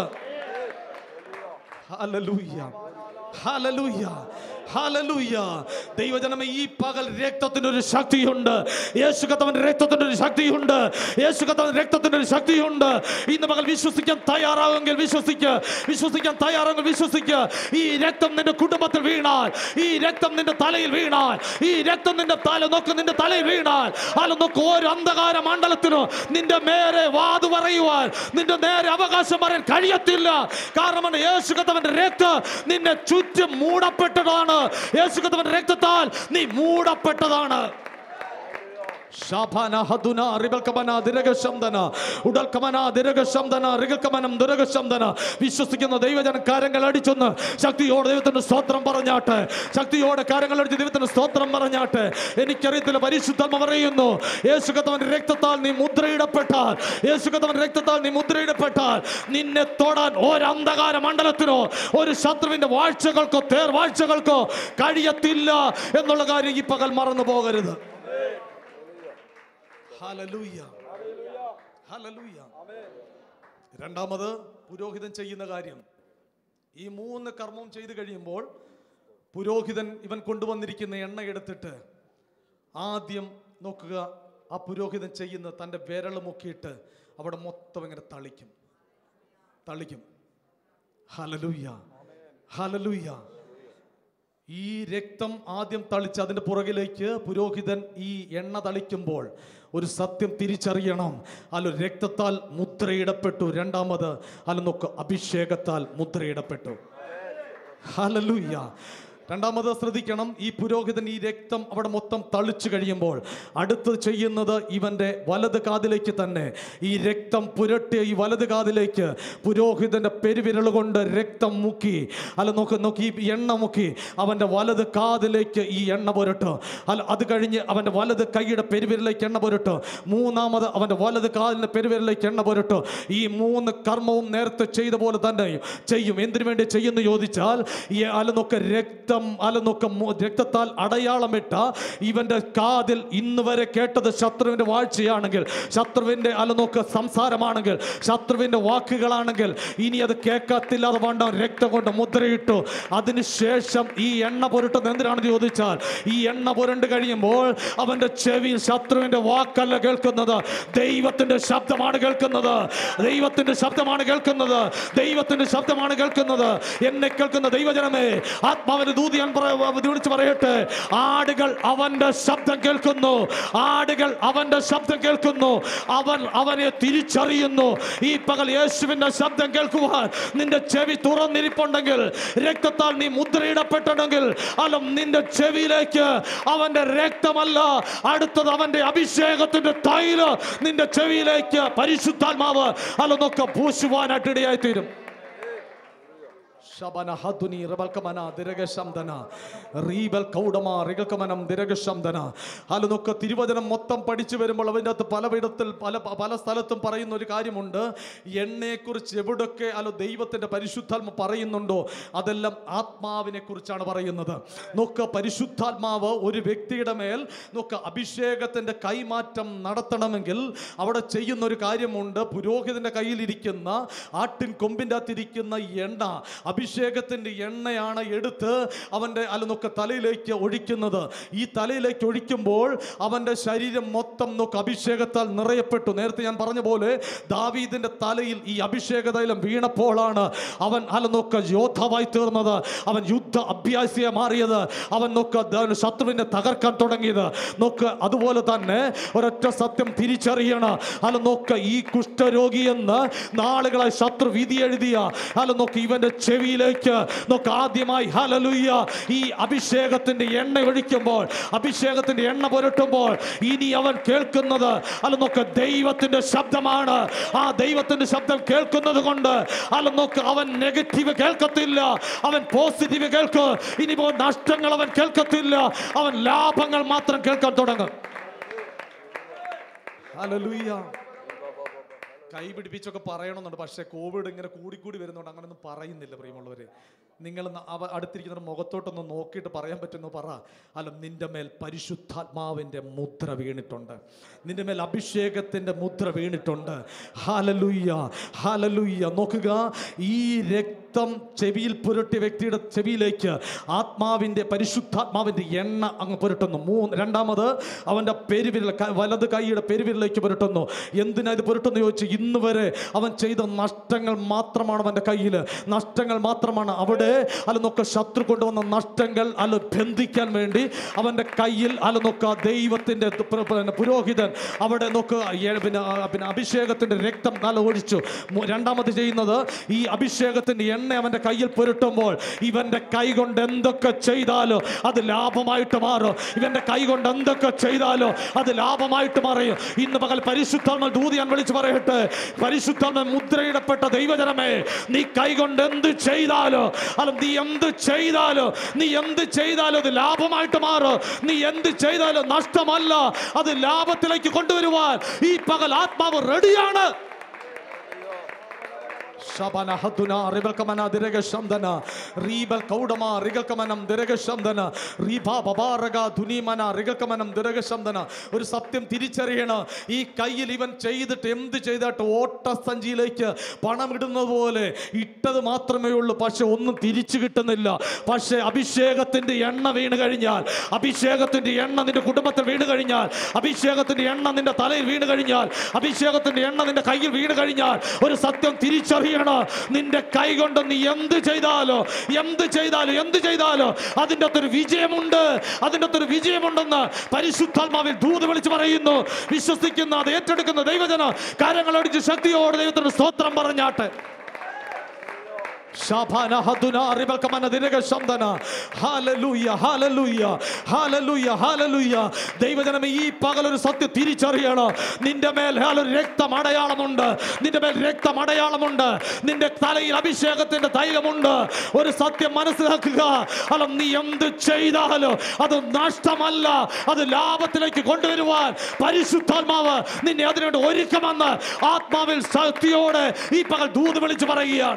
ഹല്ലേലൂയ ഹല്ലേലൂയ ഹല്ലേലൂയ ദൈവജനമേ ഈ പകൽ രക്തത്തിന്റെ ഒരു ശക്തിയുണ്ട് യേശു കത്തവന്റെ രക്തത്തിന്റെ ഒരു ശക്തിയുണ്ട് യേശു കത്തവന്റെ രക്തത്തിന്റെ ഒരു ശക്തിയുണ്ട് ഇന്ന് പകൽ വിശ്വസിക്കാൻ തയ്യാറാവുമെങ്കിൽ വിശ്വസിക്കുക വിശ്വസിക്കാൻ തയ്യാറാവുമെങ്കിൽ വിശ്വസിക്കുക ഈ രക്തം നിന്റെ കുടുംബത്തിൽ വീണാൽ ഈ രക്തം നിന്റെ തലയിൽ വീണാൽ ഈ രക്തം നിന്റെ തല നോക്ക് നിന്റെ തലയിൽ വീണാൽ അല്ല നോക്ക് ഒരു അന്ധകാര മണ്ഡലത്തിനോ നിന്റെ മേരെ വാതു പറയുവാൻ നിന്റെ നേരെ അവകാശം പറയാൻ കഴിയത്തില്ല കാരണം യേശു കത്തവന്റെ രക്തം നിന്നെ ചുറ്റും മൂടപ്പെട്ടതാണ് യേശു കത്തവന്റെ രക്തത്താൽ നീ മൂടപ്പെട്ടതാണ് ശാപാന ഹദുന റിബൽക്കമന ദിരകശംദന ഉടൽക്കമന ദിരകശംദന റികൽക്കമനം ദിരകശംദന വിശ്വസിക്കുന്ന ദൈവജന കാര്യങ്ങൾ അടിച്ചൊന്ന് ശക്തിയോടെ ദൈവത്തിന് സ്തോത്രം പറഞ്ഞാട്ടെ ശക്തിയോടെ കാര്യങ്ങൾ അടിച്ച് ദൈവത്തിന് സ്തോത്രം പറഞ്ഞാട്ടെ എനിക്കറിയത്തില്ല പരിശുദ്ധമ പറയുന്നു യേശുകത്തവന്റെ രക്തത്താൽ നീ മുദ്രയിടപ്പെട്ടാൽ യേശുകത്തവന്റെ രക്തത്താൽ നീ മുദ്രയിടപ്പെട്ടാൽ നിന്നെ തൊടാൻ ഒരു അന്ധകാര മണ്ഡലത്തിനോ ഒരു ശത്രുവിന്റെ വാഴ്ചകൾക്കോ തേർ വാഴ്ചകൾക്കോ കഴിയത്തില്ല എന്നുള്ള കാര്യം ഈ പകൽ മറന്നു പോകരുത് ഹല്ലേലൂയ. ഹല്ലേലൂയ. രണ്ടാമത് പുരോഹിതൻ ചെയ്യുന്ന കാര്യം ഈ മൂന്ന് കർമ്മം ചെയ്തു കഴിയുമ്പോൾ പുരോഹിതൻ ഇവൻ കൊണ്ടുവന്നിരിക്കുന്ന എണ്ണ എടുത്തിട്ട് ആദ്യം നോക്കുക ആ പുരോഹിതൻ ചെയ്യുന്ന തൻ്റെ വിരൽ മുക്കിയിട്ട് അവിടെ മൊത്തം ഇങ്ങനെ തളിക്കും തളിക്കും ഹലലൂയ ഹലലൂയ ഈ രക്തം ആദ്യം തളിച്ച് അതിൻ്റെ പുറകിലേക്ക് പുരോഹിതൻ ഈ എണ്ണ തളിക്കുമ്പോൾ ഒരു സത്യം തിരിച്ചറിയണം അല്ല രക്തത്താൽ മുദ്രയിടപ്പെട്ടു രണ്ടാമത് അല്ല നോക്ക് അഭിഷേകത്താൽ മുദ്രയിടപ്പെട്ടു ഹലലൂയ രണ്ടാമത് ശ്രദ്ധിക്കണം ഈ പുരോഹിതൻ ഈ രക്തം അവിടെ മൊത്തം തളിച്ചു കഴിയുമ്പോൾ അടുത്ത് ചെയ്യുന്നത് ഇവന്റെ വലത് കാതിലേക്ക് തന്നെ ഈ രക്തം പുരട്ടിയ ഈ വലത് കാതിലേക്ക് പുരോഹിതന്റെ പെരുവിരൽ കൊണ്ട് രക്തം മുക്കി അല്ല നോക്ക് നോക്കി ഈ എണ്ണ മുക്കി അവന്റെ വലത് കാതിലേക്ക് ഈ എണ്ണ പുരട്ടു അല്ല അത് കഴിഞ്ഞ് അവന്റെ വലത് കൈയുടെ പെരുവിരലേക്ക് എണ്ണ പുരട്ടു മൂന്നാമത് അവന്റെ വലത് കാലിന്റെ പെരുവിരലേക്ക് എണ്ണ പുരട്ടു ഈ മൂന്ന് കർമ്മവും നേരത്തെ ചെയ്ത പോലെ തന്നെ ചെയ്യും എന്തിനു വേണ്ടി ചെയ്യുന്നു ചോദിച്ചാൽ ഈ അലനൊക്കെ രക്തം അലനൊക്കെ മു- രക്തത്താൽ അടയാളമിട്ട ഇവന്റെ കാതിൽ ഇന്ന് വരെ കേട്ടത് ശത്രുവിന്റെ വാഴ്ചയാണെങ്കിൽ ശത്രുവിന്റെ അലനൊക്കെ സംസാരമാണെങ്കിൽ ശത്രുവിന്റെ വാക്കുകളാണെങ്കിൽ ഇനി അത് കേൾക്കത്തില്ലാതെ വേണ്ട രക്തം കൊണ്ട് മുദ്രയിട്ടു അതിനുശേഷം ഈ എണ്ണ പുരട്ടുന്നത് എന്തിനാണെന്ന് ചോദിച്ചാൽ ഈ എണ്ണ പുരണ്ട് കഴിയുമ്പോൾ അവന്റെ ചെവിയിൽ ശത്രുവിന്റെ വാക്കല്ല കേൾക്കുന്നത് ദൈവത്തിന്റെ ശബ്ദമാണ് കേൾക്കുന്നത് ദൈവത്തിന്റെ ശബ്ദമാണ് കേൾക്കുന്നത് ദൈവത്തിന്റെ ശബ്ദമാണ് കേൾക്കുന്നത് എന്നെ കേൾക്കുന്ന ദൈവജനമേ ആത്മാവിന്റെ ദൂതി ഞാൻ പറ- വിളിച്ച് പറയട്ടെ ആടുകൾ അവന്റെ ശബ്ദം കേൾക്കുന്നു ആടുകൾ അവന്റെ ശബ്ദം കേൾക്കുന്നു അവൻ അവനെ തിരിച്ചറിയുന്നു ഈ പകൽ യേശുവിന്റെ ശബ്ദം കേൾക്കുവാൻ നിന്റെ ചെവി തുറന്നിരിപ്പുണ്ടെങ്കിൽ രക്തത്താൽ നീ മുദ്രയിടപ്പെട്ടുണ്ടെങ്കിൽ അല്ല നിന്റെ ചെവിയിലേക്ക് അവന്റെ രക്തമല്ല അടുത്തത് അവന്റെ അഭിഷേകത്തിന്റെ തൈല് നിന്റെ ചെവിയിലേക്ക് പരിശുദ്ധാത്മാവ് അല്ല നോക്ക പൂശുവാനായിട്ട് ഇടയായി തീരും ശബന ഹദുനി റബൽക്കമന ദിരകശംദന റീബൽ കൗഡമ റികൽക്കമനം ദിരകശംദന അല്ല നോക്ക തിരുവചനം മൊത്തം പഠിച്ചു വരുമ്പോൾ അതിൻ്റെ അകത്ത് പലയിടത്തിൽ പല പല സ്ഥലത്തും പറയുന്ന ഒരു കാര്യമുണ്ട് എണ്ണയെക്കുറിച്ച് എവിടൊക്കെ അല്ല ദൈവത്തിൻ്റെ പരിശുദ്ധാത്മ പറയുന്നുണ്ടോ അതെല്ലാം ആത്മാവിനെ കുറിച്ചാണ് പറയുന്നത് നോക്ക പരിശുദ്ധാത്മാവ് ഒരു വ്യക്തിയുടെ മേൽ നോക്ക അഭിഷേകത്തിൻ്റെ കൈമാറ്റം നടത്തണമെങ്കിൽ അവിടെ ചെയ്യുന്ന ഒരു കാര്യമുണ്ട് പുരോഹിതന്റെ കയ്യിലിരിക്കുന്ന ആട്ടിൻ കൊമ്പിൻ്റെ അകത്തിരിക്കുന്ന എണ്ണ അഭിഷേകത്തിന്റെ എണ്ണയാണ് എടുത്ത് അവന്റെ അല്ലെന്നൊക്കെ തലയിലേക്ക് ഒഴിക്കുന്നത് ഈ തലയിലേക്ക് ഒഴിക്കുമ്പോൾ അവന്റെ ശരീരം മൊത്തം നോക്ക് അഭിഷേകത്താൽ നിറയപ്പെട്ടു നേരത്തെ ഞാൻ പറഞ്ഞ പോലെ ദാവീദിന്റെ തലയിൽ ഈ അഭിഷേക തൈലം വീണപ്പോഴാണ് അവൻ അല്ലെന്നൊക്കെ യോദ്ധാവായി തീർന്നത് അവൻ യുദ്ധ അഭ്യാസിയെ മാറിയത് അവൻ നോക്ക് ദ- ശത്രുവിനെ തകർക്കാൻ തുടങ്ങിയത് നോക്ക് അതുപോലെ തന്നെ ഒരൊറ്റ സത്യം തിരിച്ചറിയണം അല്ല നോക്ക് ഈ കുഷ്ഠരോഗി എന്ന് നാളുകളായി ശത്രു വിധി എഴുതിയ അല്ല നോക്ക് ഇവന്റെ ചെവിയിലേക്ക് നോക്ക് ആദ്യമായി ഹലലുയ്യ ഈ അഭിഷേകത്തിന്റെ എണ്ണ ഒഴിക്കുമ്പോൾ അഭിഷേകത്തിന്റെ എണ്ണ പുരട്ടുമ്പോൾ ഇനി അവൻ കേൾക്കുന്നത് അല്ല നോക്ക് ദൈവത്തിന്റെ ശബ്ദമാണ് ആ ദൈവത്തിന്റെ ശബ്ദം കേൾക്കുന്നത് കൊണ്ട് അല്ല നോക്ക് അവൻ നെഗറ്റീവ് കേൾക്കത്തില്ല അവൻ പോസിറ്റീവ് കേൾക്കും ഇനിയിപ്പോ നഷ്ടങ്ങൾ അവൻ കേൾക്കത്തില്ല അവൻ ലാഭങ്ങൾ മാത്രം കേൾക്കാൻ തുടങ്ങും ഹല്ലേലൂയ കൈ പിടിപ്പിച്ചൊക്കെ പറയണമെന്നുണ്ട് പക്ഷേ കോവിഡ് ഇങ്ങനെ കൂടിക്കൂടി വരുന്നതുകൊണ്ട് അങ്ങനെയൊന്നും പറയുന്നില്ല പ്രിയമുള്ളവരെ നിങ്ങൾ ന- അവ അടുത്തിരിക്കുന്ന മുഖത്തോട്ടൊന്ന് നോക്കിയിട്ട് പറയാൻ പറ്റുന്നു പറ അല്ല നിന്റെ മേൽ പരിശുദ്ധാത്മാവിൻ്റെ മുദ്ര വീണിട്ടുണ്ട് നിന്റെ മേൽ അഭിഷേകത്തിൻ്റെ മുദ്ര വീണിട്ടുണ്ട് ഹാലലുയ്യ ഹാലലുയ്യ നോക്കുക ഈ രക്തം ചെവിയിൽ പുരട്ടിയ വ്യക്തിയുടെ ചെവിയിലേക്ക് ആത്മാവിൻ്റെ പരിശുദ്ധാത്മാവിൻ്റെ എണ്ണ അങ്ങ് പുരട്ടുന്നു മൂന്ന് രണ്ടാമത് അവൻ്റെ പെരുവിരൽ ക- വലത് കൈയുടെ പെരുവിരലേക്ക് പുരട്ടുന്നു എന്തിനാ ഇത് പുരട്ടുന്നു ചോദിച്ചു ഇന്ന് വരെ അവൻ ചെയ്ത നഷ്ടങ്ങൾ മാത്രമാണ് അവൻ്റെ കയ്യിൽ നഷ്ടങ്ങൾ മാത്രമാണ് അവിടെ അല്ല നോക്ക ശത്രു കൊണ്ടുവന്ന നഷ്ടങ്ങൾ അല്ല ബന്ധിക്കാൻ വേണ്ടി അവൻ്റെ കയ്യിൽ അല്ല നോക്ക ദൈവത്തിൻ്റെ തു- പ്ര- പിന്നെ പുരോഹിതൻ അവിടെ നോക്ക് ഏ- പിന്നെ ആ, പിന്നെ അഭിഷേകത്തിൻ്റെ രക്തം നല്ല ഒഴിച്ചു മു- രണ്ടാമത് ചെയ്യുന്നത് ഈ അഭിഷേകത്തിൻ്റെ എണ്ണ അവൻ്റെ കയ്യിൽ പുരട്ടുമ്പോൾ ഇവൻ്റെ കൈ കൊണ്ട് എന്തൊക്കെ ചെയ്താലോ അത് ലാഭമായിട്ട് മാറും ഇവൻ്റെ കൈ കൊണ്ട് എന്തൊക്കെ ചെയ്താലോ അത് ലാഭമായിട്ട് മാറിയും ഇന്ന് പകൽ പരിശുദ്ധാത്മ ദൂതി ഞാൻ വിളിച്ചു പറയട്ടെ പരിശുദ്ധാത്മ മുദ്രയിടപ്പെട്ട ദൈവജനമേ നീ കൈ കൊണ്ട് എന്ത് ചെയ്താലോ അല്ല നീ എന്ത് ചെയ്താലോ നീ എന്ത് ചെയ്താലോ അത് ലാഭമായിട്ട് മാറും നീ എന്ത് ചെയ്താലും നഷ്ടമല്ല അത് ലാഭത്തിലേക്ക് കൊണ്ടുവരുവാൻ ഈ പകൽ ആത്മാവ് റെഡിയാണ് ശബന ഹതുന റിബൽക്കമന ദിരകശംദന റീബൽ കൗഡമ റിഗൽക്കമനം ദിരകശംദന റീബ ബബാറക ധുനീമന റിഗൽക്കമനം ദിരകശംദന ഒരു സത്യം തിരിച്ചറിയണം ഈ കയ്യിൽ ഇവൻ ചെയ്തിട്ട് എന്ത് ചെയ്തിട്ട് ഓട്ടസഞ്ചിയിലേക്ക് പണം ഇടുന്നത് പോലെ ഇട്ടത് മാത്രമേ ഉള്ളൂ പക്ഷെ ഒന്നും തിരിച്ചു കിട്ടുന്നില്ല പക്ഷെ അഭിഷേകത്തിന്റെ എണ്ണ വീണ് കഴിഞ്ഞാൽ അഭിഷേകത്തിന്റെ എണ്ണ നിന്റെ കുടുംബത്തിൽ വീണ് കഴിഞ്ഞാൽ അഭിഷേകത്തിന്റെ എണ്ണ നിന്റെ തലയിൽ വീണ് കഴിഞ്ഞാൽ അഭിഷേകത്തിന്റെ എണ്ണ നിന്റെ കയ്യിൽ വീണ് കഴിഞ്ഞാൽ ഒരു സത്യം തിരിച്ചറിയണം നിന്റെ കൈ കൊണ്ട് നീ എന്ത് ചെയ്താലോ എന്ത് ചെയ്താലോ എന്ത് ചെയ്താലോ അതിൻ്റെ അകത്തൊരു വിജയമുണ്ട് അതിൻ്റെ അകത്തൊരു വിജയമുണ്ടെന്ന് പരിശുദ്ധാത്മാവിൽ ദൂത് വിളിച്ച് പറയുന്നു വിശ്വസിക്കുന്ന അത് ഏറ്റെടുക്കുന്ന ദൈവജന കാര്യങ്ങളടിച്ച് ശക്തിയോടെ ദൈവത്തിന് സ്തോത്രം പറഞ്ഞാട്ടെ ശാഭാന ഹദുന റിബൽക്കമന ദിനകശംദന. Hallelujah, hallelujah, hallelujah, hallelujah. ദൈവജനമേ ഈ പകലൊരു സത്യം തിരിച്ചറിയണം നിന്റെ മേൽ ഹാലൊരു രക്തം അടയാളമുണ്ട് നിന്റെ മേൽ രക്തം അടയാളമുണ്ട് നിന്റെ തലയിൽ അഭിഷേകത്തിന്റെ തൈലമുണ്ട് ഒരു സത്യം മനസ്സിലാക്കുക അല്ല നീ എന്ത് ചെയ്താലോ അത് നഷ്ടമല്ല അത് ലാഭത്തിലേക്ക് കൊണ്ടുവരുവാൻ പരിശുദ്ധാത്മാവ് നിന്നെ അതിനുവേണ്ടി ഒരുക്കമെന്ന് ആത്മാവിൽ ശക്തിയോടെ ഈ പകൽ ദൂത് വിളിച്ച് പറയുകയാണ്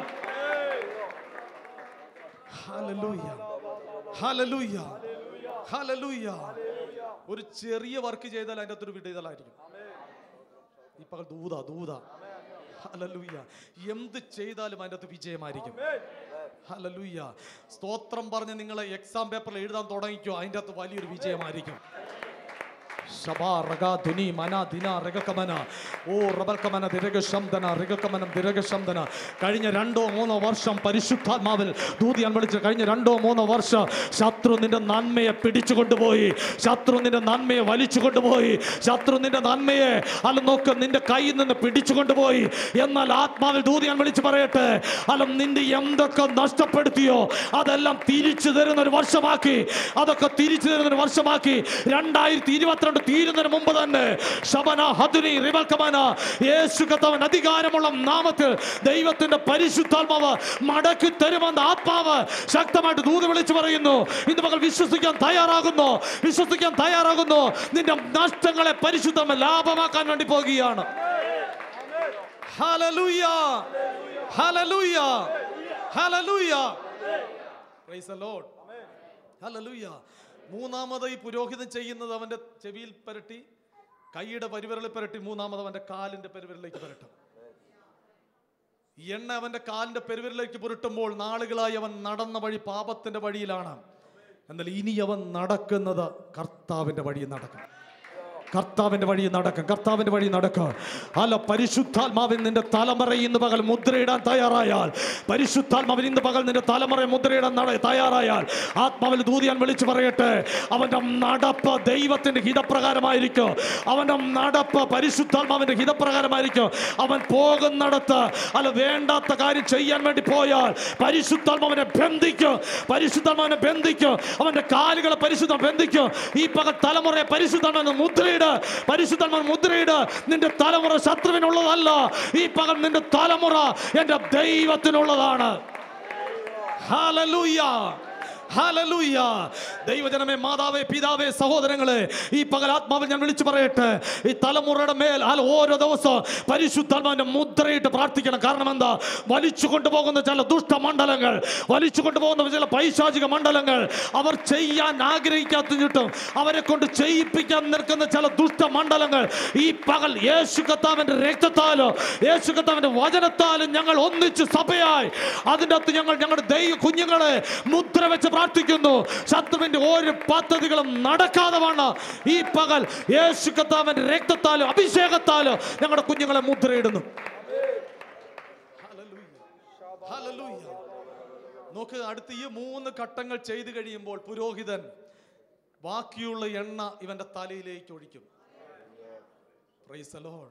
ഹല്ലേലൂയ ഹല്ലേലൂയ ഹല്ലേലൂയ ഒരു ചെറിയ വർക്ക് ചെയ്താൽ അതിൻ്റെ അകത്തൊരു വിടുതലായിരിക്കും ഈ പകൽ ദൂത ദൂത ഹല്ലേലൂയ എന്ത് ചെയ്താലും അതിൻ്റെ അകത്ത് വിജയമായിരിക്കും ഹല്ലേലൂയ സ്തോത്രം പറഞ്ഞ് നിങ്ങൾ എക്സാം പേപ്പറിൽ എഴുതാൻ തുടങ്ങിക്കോ അതിൻ്റെ അകത്ത് വലിയൊരു വിജയമായിരിക്കും ശബാ റഗാ ധുനി മന ദിന രഗകമന ഓ റബൽക്കമന ദിരകശംദന രഗകമനം ദിരകശംദന കഴിഞ്ഞ രണ്ടോ മൂന്നോ വർഷം പരിശുദ്ധാത്മാവിൽ ദൂതിയാൻ വിളിച്ച് കഴിഞ്ഞ രണ്ടോ മൂന്നോ വർഷം ശത്രു നിന്റെ നന്മയെ പിടിച്ചു കൊണ്ടുപോയി ശത്രു നിന്റെ നന്മയെ വലിച്ചു കൊണ്ടുപോയി ശത്രു നിന്റെ നന്മയെ അല്ല നോക്ക് നിന്റെ കയ്യിൽ നിന്ന് പിടിച്ചു കൊണ്ടുപോയി എന്നാൽ ആത്മാവിൽ ദൂതിയാൻ വിളിച്ച് പറയട്ടെ അല്ല നിന്റെ എന്തൊക്കെ നഷ്ടപ്പെടുത്തിയോ അതെല്ലാം തിരിച്ചു തരുന്ന ഒരു വർഷമാക്കി അതൊക്കെ തിരിച്ചു തരുന്ന ഒരു വർഷമാക്കി രണ്ടായിരത്തി ഇരുപത്തിരണ്ട് തീരുന്നതിന് മുമ്പ് തന്നെ ശബന ഹതുനി റിബൽക്കമന യേശു കത്തവൻ അധികാരമുള്ള നാമത്തിൽ ദൈവത്തിന്റെ പരിശുദ്ധാത്മാവ് മടക്കി തരുമെന്ന് ആത്മാവ് ശക്തമായിട്ട് ദൂത് വിളിച്ചു പറയുന്നു ഇന്ന് മകൾ വിശ്വസിക്കാൻ തയ്യാറാകുന്നു വിശ്വസിക്കാൻ തയ്യാറാകുന്നു നിന്റെ നഷ്ടങ്ങളെ പരിശുദ്ധം ലാഭമാക്കാൻ വേണ്ടി പോകുകയാണ് hallelujah hallelujah hallelujah praise the lord hallelujah മൂന്നാമത് ഈ പുരോഹിതൻ ചെയ്യുന്നത് അവന്റെ ചെവിയിൽ പരട്ടി കൈയുടെ പരിവിരലിൽ പരട്ടി മൂന്നാമത് അവന്റെ കാലിന്റെ പരിവിരലിലേക്ക് പരട്ടും ഈ എണ്ണ അവന്റെ കാലിന്റെ പെരുവിരലേക്ക് പുരട്ടുമ്പോൾ നാളുകളായി അവൻ നടന്ന വഴി പാപത്തിന്റെ വഴിയിലാണ് എന്നാൽ ഇനി അവൻ നടക്കുന്നത് കർത്താവിന്റെ വഴി നടക്കും കർത്താവിന്റെ വഴി നടക്കും കർത്താവിന്റെ വഴി നടക്കും അല്ല പരിശുദ്ധാത്മാവിൻ നിന്റെ തലമുറ ഇന്ന് പകൽ മുദ്രയിടാൻ തയ്യാറായാൽ പരിശുദ്ധാത്മാവിൻ ഇന്ന് പകൽ നിന്റെ തലമുറ മുദ്രയിടാൻ നട- തയ്യാറായാൽ ആത്മാവിൽ ദൂതിയാൻ വിളിച്ചു പറയട്ടെ അവന്റെ നടപ്പ് ദൈവത്തിന്റെ ഹിതപ്രകാരമായിരിക്കും അവന്റെ നടപ്പ് പരിശുദ്ധാത്മാവിന്റെ ഹിതപ്രകാരമായിരിക്കും അവൻ പോകുന്നിടത്ത് അല്ല വേണ്ടാത്ത കാര്യം ചെയ്യാൻ വേണ്ടി പോയാൽ പരിശുദ്ധാത്മാവിനെ ബന്ധിക്കും പരിശുദ്ധാത്മാവിനെ ബന്ധിക്കും അവന്റെ കാലുകളെ പരിശുദ്ധം ബന്ധിക്കും ഈ പകൽ തലമുറയെ പരിശുദ്ധാത്മാവിനെ മുദ്രയിട് പരിശുദ്ധാത്മാവിനെ മുദ്രയിട് നിന്റെ തലമുറ ശത്രുവിനുള്ളതല്ല ഈ പകൽ നിന്റെ തലമുറ എന്റെ ദൈവത്തിനുള്ളതാണ് ഹല്ലേലൂയ ഹല്ലേലൂയ ദൈവജനമേ മാതാവേ പിതാവേ സഹോദരങ്ങളെ ഈ പകൽ ആത്മാവിൽ ഞാൻ വിളിച്ചു പറയട്ടെ ഈ തലമുറയുടെ മേൽ അല്ല ഓരോ ദിവസവും പരിശുദ്ധാത്മാവിന്റെ മുദ്രയിട്ട് പ്രാർത്ഥിക്കണം കാരണം എന്താ വലിച്ചു കൊണ്ടുപോകുന്ന ചില ദുഷ്ടമണ്ഡലങ്ങൾ വലിച്ചു കൊണ്ടുപോകുന്ന ചില പൈശാചിക മണ്ഡലങ്ങൾ അവർ ചെയ്യാൻ ആഗ്രഹിക്കാത്തിട്ടും അവരെ കൊണ്ട് ചെയ്യിപ്പിക്കാൻ നിൽക്കുന്ന ചില ദുഷ്ടമണ്ഡലങ്ങൾ ഈ പകൽ യേശു കർത്താവിന്റെ രക്തത്താലോ യേശു കർത്താവിന്റെ വചനത്താലും ഞങ്ങൾ ഒന്നിച്ച് സഭയായി അതിൻ്റെ അകത്ത് ഞങ്ങൾ ഞങ്ങളുടെ ദൈവ കുഞ്ഞുങ്ങളെ മുദ്ര വെച്ച് പ്രാർത്ഥിക്കുന്നു ശത്രുവിന്റെ ഒരു പദ്ധതികളും നടക്കാതെ വേണം ഈ പകൽ യേശു കർത്താവിന്റെ രക്തത്താലും അഭിഷേകത്താലും ഞങ്ങളുടെ കുഞ്ഞുങ്ങളെ മുദ്രയിടുന്നു ഹല്ലേലൂയ. നോക്ക് അടുത്ത ഈ മൂന്ന് ഘട്ടങ്ങൾ ചെയ്തു കഴിയുമ്പോൾ പുരോഹിതൻ ബാക്കിയുള്ള എണ്ണ ഇവന്റെ തലയിലേക്ക് ഒഴിക്കും Praise the Lord.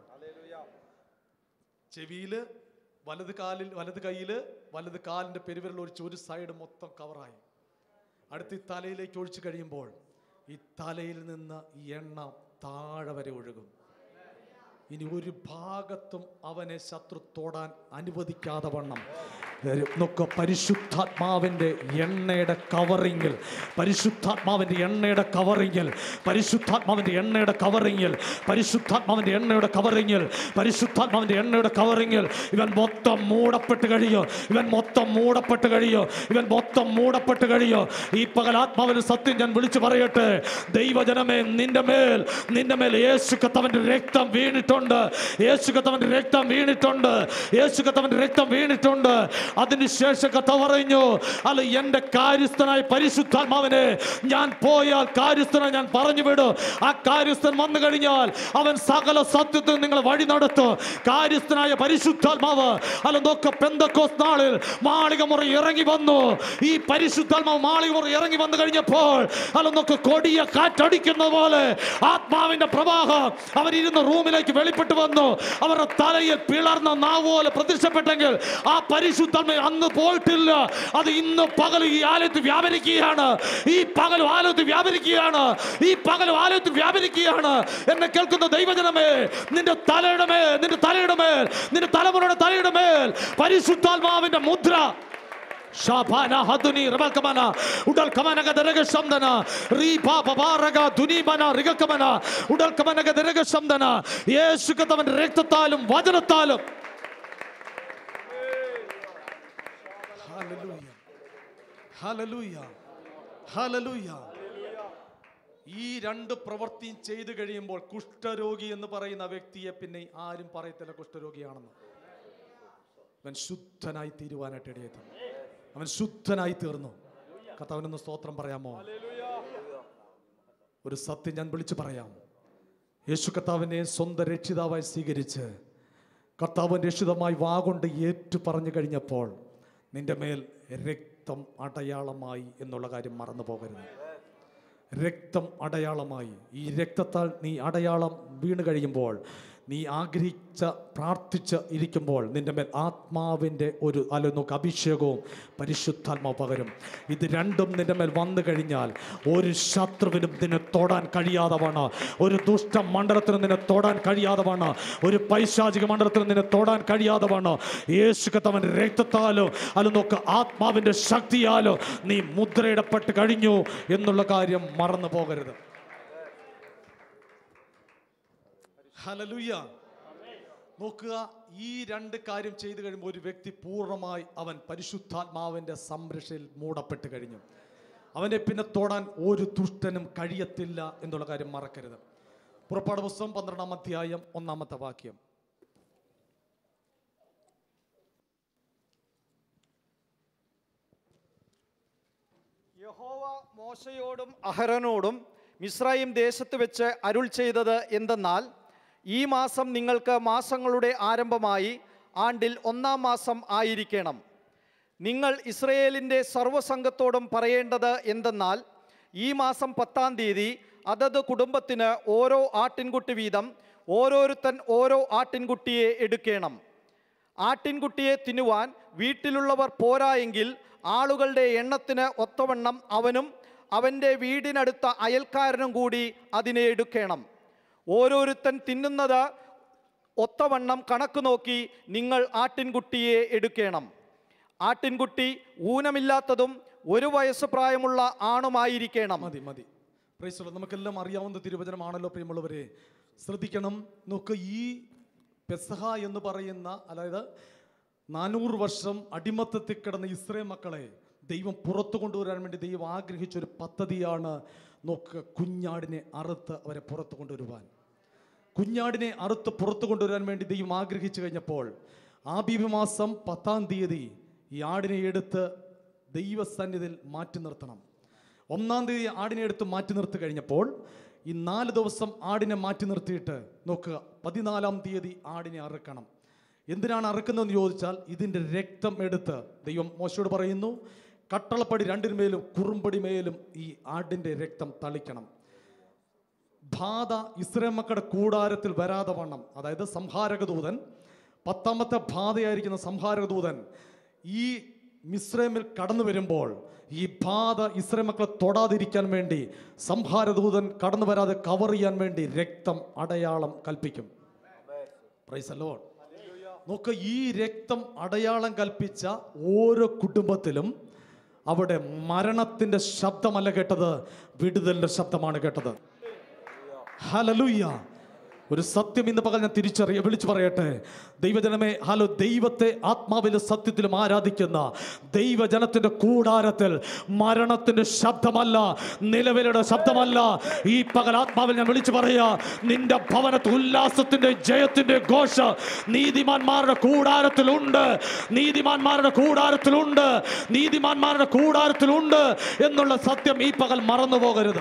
ചെവിയില് വലത് കാലിൽ വലത് കൈയില് വലത് കാലിന്റെ പെരുവിരൽ ഒഴിച്ച് ഒരു സൈഡ് മൊത്തം കവറായി അടുത്ത് ഈ തലയിലേക്ക് ഒഴിച്ചു കഴിയുമ്പോൾ ഈ തലയിൽ നിന്ന് ഈ എണ്ണ താഴെ വരെ ഒഴുകും ഇനി ഒരു ഭാഗത്തും അവനെ ശത്രു തൊടാൻ അനുവദിക്കാതെ വണ്ണം നോക്ക പരിശുദ്ധാത്മാവിൻ്റെ എണ്ണയുടെ കവറിങ്ങിൽ പരിശുദ്ധാത്മാവിൻ്റെ എണ്ണയുടെ കവറിങ്ങിൽ പരിശുദ്ധാത്മാവിൻ്റെ എണ്ണയുടെ കവറിങ്ങിൽ പരിശുദ്ധാത്മാവിൻ്റെ എണ്ണയുടെ കവറിങ്ങിൽ പരിശുദ്ധാത്മാവിൻ്റെ എണ്ണയുടെ കവറിങ്ങിൽ ഇവൻ മൊത്തം മൂടപ്പെട്ട് കഴിയോ ഇവൻ മൊത്തം മൂടപ്പെട്ട് കഴിയോ ഇവൻ മൊത്തം മൂടപ്പെട്ട് കഴിയോ ഈ പകൽ ആത്മാവിന് സത്യം ഞാൻ വിളിച്ചു പറയട്ടെ ദൈവജനമേ നിന്റെ മേൽ നിന്റെ മേൽ യേശു കത്തവന്റെ രക്തം വീണിട്ടുണ്ട് യേശു കത്തവന്റെ രക്തം വീണിട്ടുണ്ട് യേശു കത്തവന്റെ രക്തം വീണിട്ടുണ്ട് അതിനുശേഷം കഥ പറഞ്ഞു അല്ല എന്റെ കാര്യസ്ഥനായ പരിശുദ്ധാത്മാവിനെ ഞാൻ പോയാൽ കാര്യസ്ഥനെ ഞാൻ പറഞ്ഞു വിടും ആ കാര്യസ്ഥൻ വന്നു കഴിഞ്ഞാൽ അവൻ സകല സത്യത്തിൽ നിങ്ങളെ വഴി നടത്തും കാര്യസ്ഥനായ പരിശുദ്ധാത്മാവ് അല്ല നോക്ക പെന്തക്കോസ് നാളിൽ മാളിക മുറി ഇറങ്ങി വന്നു ഈ പരിശുദ്ധാത്മാവ് മാളിക മുറി ഇറങ്ങി വന്നു കഴിഞ്ഞപ്പോൾ അല്ല നോക്ക് കൊടിയ കാറ്റടിക്കുന്ന പോലെ ആത്മാവിന്റെ പ്രവാഹം അവരിരുന്ന റൂമിലേക്ക് വെളിപ്പെട്ടു വന്നു അവരുടെ തലയിൽ പിളർന്ന നാവ് പോലെ പ്രത്യക്ഷപ്പെട്ടെങ്കിൽ ആ പരിശുദ്ധാത്മ അന്ന് പോയിട്ടില്ല അത് ഇന്ന് പകൽ ഈ ആലയത്തിൽ വ്യാപരിക്കുകയാണ് ഈ പകൽ ആലയത്തിൽ വ്യാപരിക്കുകയാണ് ഈ പകൽ ആലയത്തിൽ വ്യാപരിക്കുകയാണ് എന്നെ കേൾക്കുന്ന ദൈവജനമേ നിന്റെ തലയുടെ മേൽ നിന്റെ തലയുടെ മേൽ നിന്റെ തലമുറയുടെ തലയുടെ മേൽ പരിശുദ്ധാത്മാവിന്റെ മുദ്ര ഷാഫാന ഹദുനി റബൽക്കമന ഉടൽ കമനക ദരക ശബ്ദന റീപാ പബാരക ദുനീബന റിഗക്കമന ഉടൽ കമനക ദരക ശബ്ദന യേശു കത്തവന്റെ രക്തത്താലും വചനത്താലും ഹല്ലേലൂയ ഹല്ലേലൂയ ഹല്ലേലൂയ ഈ രണ്ട് പ്രവൃത്തിയും ചെയ്തു കഴിയുമ്പോൾ കുഷ്ഠരോഗി എന്ന് പറയുന്ന വ്യക്തിയെ പിന്നെ ആരും പറയത്തില്ല കുഷ്ഠരോഗിയാണെന്ന് അവൻ ശുദ്ധനായി തീരുവാനായിട്ട് ഇടയെത്തും അവൻ ശുദ്ധനായി തീർന്നു കർത്താവിനൊന്ന് സ്തോത്രം പറയാമോ ഒരു സത്യം ഞാൻ വിളിച്ചു പറയാം യേശു കർത്താവിനെ സ്വന്തം രക്ഷിതാവായി സ്വീകരിച്ച് കർത്താവ് രക്ഷിതമായി വാഗൊണ്ട് ഏറ്റു പറഞ്ഞു കഴിഞ്ഞപ്പോൾ നിന്റെ മേൽ രക്തം അടയാളമായി എന്നുള്ള കാര്യം മറന്നു പോകരുത് രക്തം അടയാളമായി ഈ രക്തത്താൽ നീ അടയാളം വീണ് കഴിയുമ്പോൾ നീ ആഗ്രഹിച്ച പ്രാർത്ഥിച്ച് ഇരിക്കുമ്പോൾ നിന്റെ മേൽ ആത്മാവിൻ്റെ ഒരു അല്ല നോക്ക് അഭിഷേകവും പരിശുദ്ധാത്മാവ് പകരും ഇത് രണ്ടും നിന്റെ മേൽ വന്നു കഴിഞ്ഞാൽ ഒരു ശത്രുവിനും നിന്നെ തൊടാൻ കഴിയാതെ വേണ ഒരു ദുഷ്ട മണ്ഡലത്തിനും നിന്നെ തൊടാൻ കഴിയാതെ വേണ ഒരു പൈശാചിക മണ്ഡലത്തിനും നിന്നെ തൊടാൻ കഴിയാതെ വേണ യേശു കത്തവൻ്റെ രക്തത്താലോ അല്ല നോക്ക് ആത്മാവിൻ്റെ ശക്തിയാലോ നീ മുദ്രയിടപ്പെട്ട് കഴിഞ്ഞു എന്നുള്ള കാര്യം മറന്നു പോകരുത് ഹലലുയ്യ നോക്കുക ഈ രണ്ട് കാര്യം ചെയ്തു കഴിയുമ്പോൾ ഒരു വ്യക്തി പൂർണ്ണമായി അവൻ പരിശുദ്ധാത്മാവിൻ്റെ സംരക്ഷയിൽ മൂടപ്പെട്ട് കഴിഞ്ഞു അവനെ പിന്നെ തൊടാൻ ഒരു ദുഷ്ടനും കഴിയത്തില്ല എന്നുള്ള കാര്യം മറക്കരുത് പുറപ്പാട് പുസ്തകം പന്ത്രണ്ടാം അധ്യായം ഒന്നാമത്തെ വാക്യം യഹോവ മോശയോടും അഹരനോടും മിസ്രൈം ദേശത്ത് വെച്ച് അരുൾ ചെയ്തത് എന്തെന്നാൽ ഈ മാസം നിങ്ങൾക്ക് മാസങ്ങളുടെ ആരംഭമായി ആണ്ടിൽ ഒന്നാം മാസം ആയിരിക്കണം നിങ്ങൾ ഇസ്രയേലിൻ്റെ സർവ്വസംഘത്തോടും പറയേണ്ടത് എന്തെന്നാൽ ഈ മാസം പത്താം തീയതി അതത് കുടുംബത്തിന് ഓരോ ആട്ടിൻകുട്ടി വീതം ഓരോരുത്തൻ ഓരോ ആട്ടിൻകുട്ടിയെ എടുക്കണം ആട്ടിൻകുട്ടിയെ തിന്നുവാൻ വീട്ടിലുള്ളവർ പോരായെങ്കിൽ ആളുകളുടെ എണ്ണത്തിന് ഒത്തവണ്ണം അവനും അവൻ്റെ വീടിനടുത്ത അയൽക്കാരനും കൂടി അതിനെ എടുക്കണം ഓരോരുത്തൻ തിന്നുന്നത് ഒത്തവണ്ണം കണക്ക് നോക്കി നിങ്ങൾ ആട്ടിൻകുട്ടിയെ എടുക്കണം ആട്ടിൻകുട്ടി ഊനമില്ലാത്തതും ഒരു വയസ്സ് പ്രായമുള്ള ആണുമായിരിക്കണം മതി മതി പ്രൈസ് നമുക്കെല്ലാം അറിയാവുന്ന തിരുവചനമാണല്ലോ പ്രിയമുള്ളവരെ ശ്രദ്ധിക്കണം നോക്ക് ഈ പെസഹ എന്ന് പറയുന്ന അതായത് നാനൂറ് വർഷം അടിമത്തത്തിൽ കിടന്ന ഇസ്രയേൽ മക്കളെ ദൈവം പുറത്തു കൊണ്ടുവരാൻ വേണ്ടി ദൈവം ആഗ്രഹിച്ച ഒരു പദ്ധതിയാണ് നോക്ക് കുഞ്ഞാടിനെ അറുത്ത് അവരെ പുറത്തു കൊണ്ടുവരുവാൻ കുഞ്ഞാടിനെ അറുത്ത് പുറത്തു കൊണ്ടുവരാൻ വേണ്ടി ദൈവം ആഗ്രഹിച്ചു കഴിഞ്ഞപ്പോൾ ആബീബ് മാസം പത്താം തീയതി ഈ ആടിനെ എടുത്ത് ദൈവസന്നിധിയിൽ മാറ്റി നിർത്തണം ഒന്നാം തീയതി ആടിനെ എടുത്ത് മാറ്റി നിർത്തി കഴിഞ്ഞപ്പോൾ ഈ നാല് ദിവസം ആടിനെ മാറ്റി നിർത്തിയിട്ട് നോക്കുക പതിനാലാം തീയതി ആടിനെ അറുക്കണം എന്തിനാണ് അറുക്കുന്നതെന്ന് ചോദിച്ചാൽ ഇതിൻ്റെ രക്തം എടുത്ത് ദൈവം മോശയോട് പറയുന്നു കട്ടളപ്പടി രണ്ടിനുമേലും കുറുമ്പടി മേലും ഈ ആടിൻ്റെ രക്തം തളിക്കണം ബാധ ഇസ്രയേൽ മക്കളുടെ കൂടാരത്തിൽ വരാതെ വണ്ണം അതായത് സംഹാരകദൂതൻ പത്താമത്തെ ബാധയായിരിക്കുന്ന സംഹാരകദൂതൻ ഈ മിശ്രമിൽ കടന്നു വരുമ്പോൾ ഈ ബാധ ഇസ്രയേൽ മക്കളെ തൊടാതിരിക്കാൻ വേണ്ടി സംഹാരദൂതൻ കടന്നു വരാതെ കവർ ചെയ്യാൻ വേണ്ടി രക്തം അടയാളം കൽപ്പിക്കും പ്രൈസ് അല്ലോ നോക്ക് ഈ രക്തം അടയാളം കൽപ്പിച്ച ഓരോ കുടുംബത്തിലും അവിടെ മരണത്തിന്റെ ശബ്ദമല്ല കേട്ടത് വിടുതലിന്റെ ശബ്ദമാണ് കേട്ടത് ഹലലുയ്യ ഒരു സത്യം ഇന്ന് പകൽ ഞാൻ തിരിച്ചറിയ വിളിച്ചു പറയട്ടെ ദൈവജനമേ ഹലോ ദൈവത്തെ ആത്മാവിലും സത്യത്തിലും ആരാധിക്കുന്ന ദൈവജനത്തിന്റെ കൂടാരത്തിൽ മരണത്തിന്റെ ശബ്ദമല്ല നിലവിലുള്ള ശബ്ദമല്ല ഈ പകൽ ആത്മാവിൽ ഞാൻ വിളിച്ചു പറയാ നിന്റെ ഭവനത്തിൽ ഉല്ലാസത്തിന്റെ ജയത്തിന്റെ ഘോഷ നീതിമാന്മാരുടെ കൂടാരത്തിലുണ്ട് നീതിമാന്മാരുടെ കൂടാരത്തിലുണ്ട് നീതിമാന്മാരുടെ കൂടാരത്തിലുണ്ട് എന്നുള്ള സത്യം ഈ പകൽ മറന്നു പോകരുത്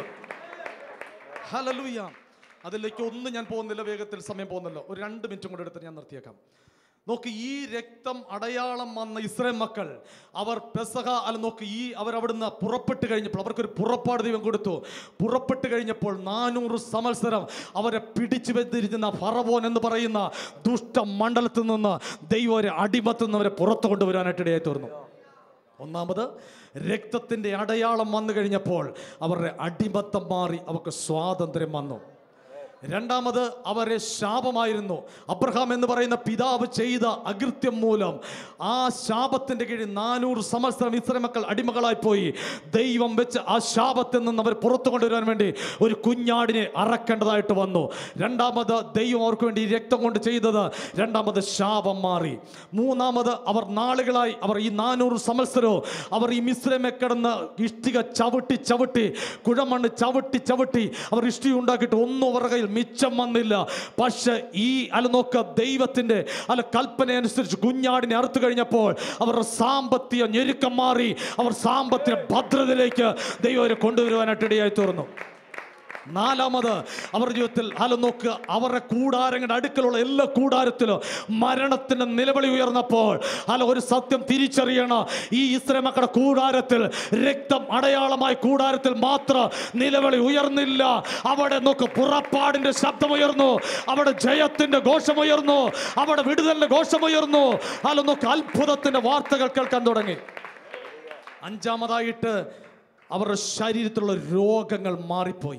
ഹലലൂയ അതിലേക്ക് ഒന്നും ഞാൻ പോകുന്നില്ല വേഗത്തിൽ സമയം പോകുന്നല്ലോ ഒരു രണ്ട് മിനിറ്റും കൂടെ എടുത്ത് ഞാൻ നിർത്തിയേക്കാം നോക്ക് ഈ രക്തം അടയാളം വന്ന ഇസ്രായേൽ മക്കൾ അവർ പെസഹ അല്ല നോക്ക് ഈ അവർ അവിടുന്ന് പുറപ്പെട്ട് കഴിഞ്ഞപ്പോൾ അവർക്കൊരു പുറപ്പാട് ദൈവം കൊടുത്തു പുറപ്പെട്ട് കഴിഞ്ഞപ്പോൾ നാനൂറ് സംവത്സരം അവരെ പിടിച്ചു വെച്ചിരിക്കുന്ന ഫറവോൻ എന്ന് പറയുന്ന ദുഷ്ട മണ്ഡലത്തിൽ നിന്ന് ദൈവം ഒരു അടിമത്തിൽ നിന്ന് അവരെ പുറത്തു കൊണ്ടുവരാനായിട്ട് ഇടയായി തീർന്നു ഒന്നാമത് രക്തത്തിൻ്റെ അടയാളം വന്നു കഴിഞ്ഞപ്പോൾ അവരുടെ അടിമത്തം മാറി അവർക്ക് സ്വാതന്ത്ര്യം വന്നു രണ്ടാമത് അവരെ ശാപമായിരുന്നു അബ്രഹാം എന്ന് പറയുന്ന പിതാവ് ചെയ്ത അകൃത്യം മൂലം ആ ശാപത്തിന്റെ കീഴിൽ നാനൂറ് സംവത്സരം ഇസ്രായേൽ മക്കൾ അടിമകളായി പോയി ദൈവം വെച്ച് ആ ശാപത്തിൽ നിന്ന് അവർ പുറത്തു കൊണ്ടുവരാൻ വേണ്ടി ഒരു കുഞ്ഞാടിനെ അറക്കേണ്ടതായിട്ട് വന്നു രണ്ടാമത് ദൈവം അവർക്ക് വേണ്ടി ഈ രക്തം കൊണ്ട് ചെയ്തത് രണ്ടാമത് ശാപം മാറി മൂന്നാമത് അവർ നാളുകളായി അവർ ഈ നാനൂറ് സംവത്സരവും അവർ ഈ മിശ്രമെ കിടന്ന് ഇഷ്ടിക ചവിട്ടി ചവിട്ടി കുഴമണ്ണ് ചവിട്ടി ചവിട്ടി അവർ ഇഷ്ടി ഉണ്ടാക്കിയിട്ട് ഒന്നും അവരുടെ കയ്യിൽ മിച്ചം വന്നില്ല പക്ഷെ ഈ അല്ല നോക്ക ദൈവത്തിന്റെ അല്ല കൽപ്പന അനുസരിച്ച് കുഞ്ഞാടിനെ അറുത്തു കഴിഞ്ഞപ്പോൾ അവരുടെ സാമ്പത്തിക ഞെരുക്കം മാറി അവർ സാമ്പത്തിക ഭദ്രതയിലേക്ക് ദൈവം അവരെ കൊണ്ടുവരുവാനായിട്ട് ഇടയായി തീർന്നു നാലാമത് അവരുടെ ജീവിതത്തിൽ അല്ല നോക്കുക അവരുടെ കൂടാരങ്ങളുടെ അടുക്കലുള്ള എല്ലാ കൂടാരത്തിലും മരണത്തിന്റെ നിലവിളി ഉയർന്നപ്പോൾ അല്ല ഒരു സത്യം തിരിച്ചറിയണം ഈ ഇസ്രേ മക്കളുടെ കൂടാരത്തിൽ രക്തം അടയാളമായി കൂടാരത്തിൽ മാത്രം നിലവിളി ഉയർന്നില്ല അവിടെ നോക്ക് പുറപ്പാടിന്റെ ശബ്ദമുയർന്നു അവിടെ ജയത്തിന്റെ ഘോഷമുയർന്നു അവിടെ വിടുതലിന്റെ ഘോഷമുയർന്നു അല്ല നോക്ക് അത്ഭുതത്തിന്റെ വാർത്തകൾ കേൾക്കാൻ തുടങ്ങി അഞ്ചാമതായിട്ട് അവരുടെ ശരീരത്തിലുള്ള രോഗങ്ങൾ മാറിപ്പോയി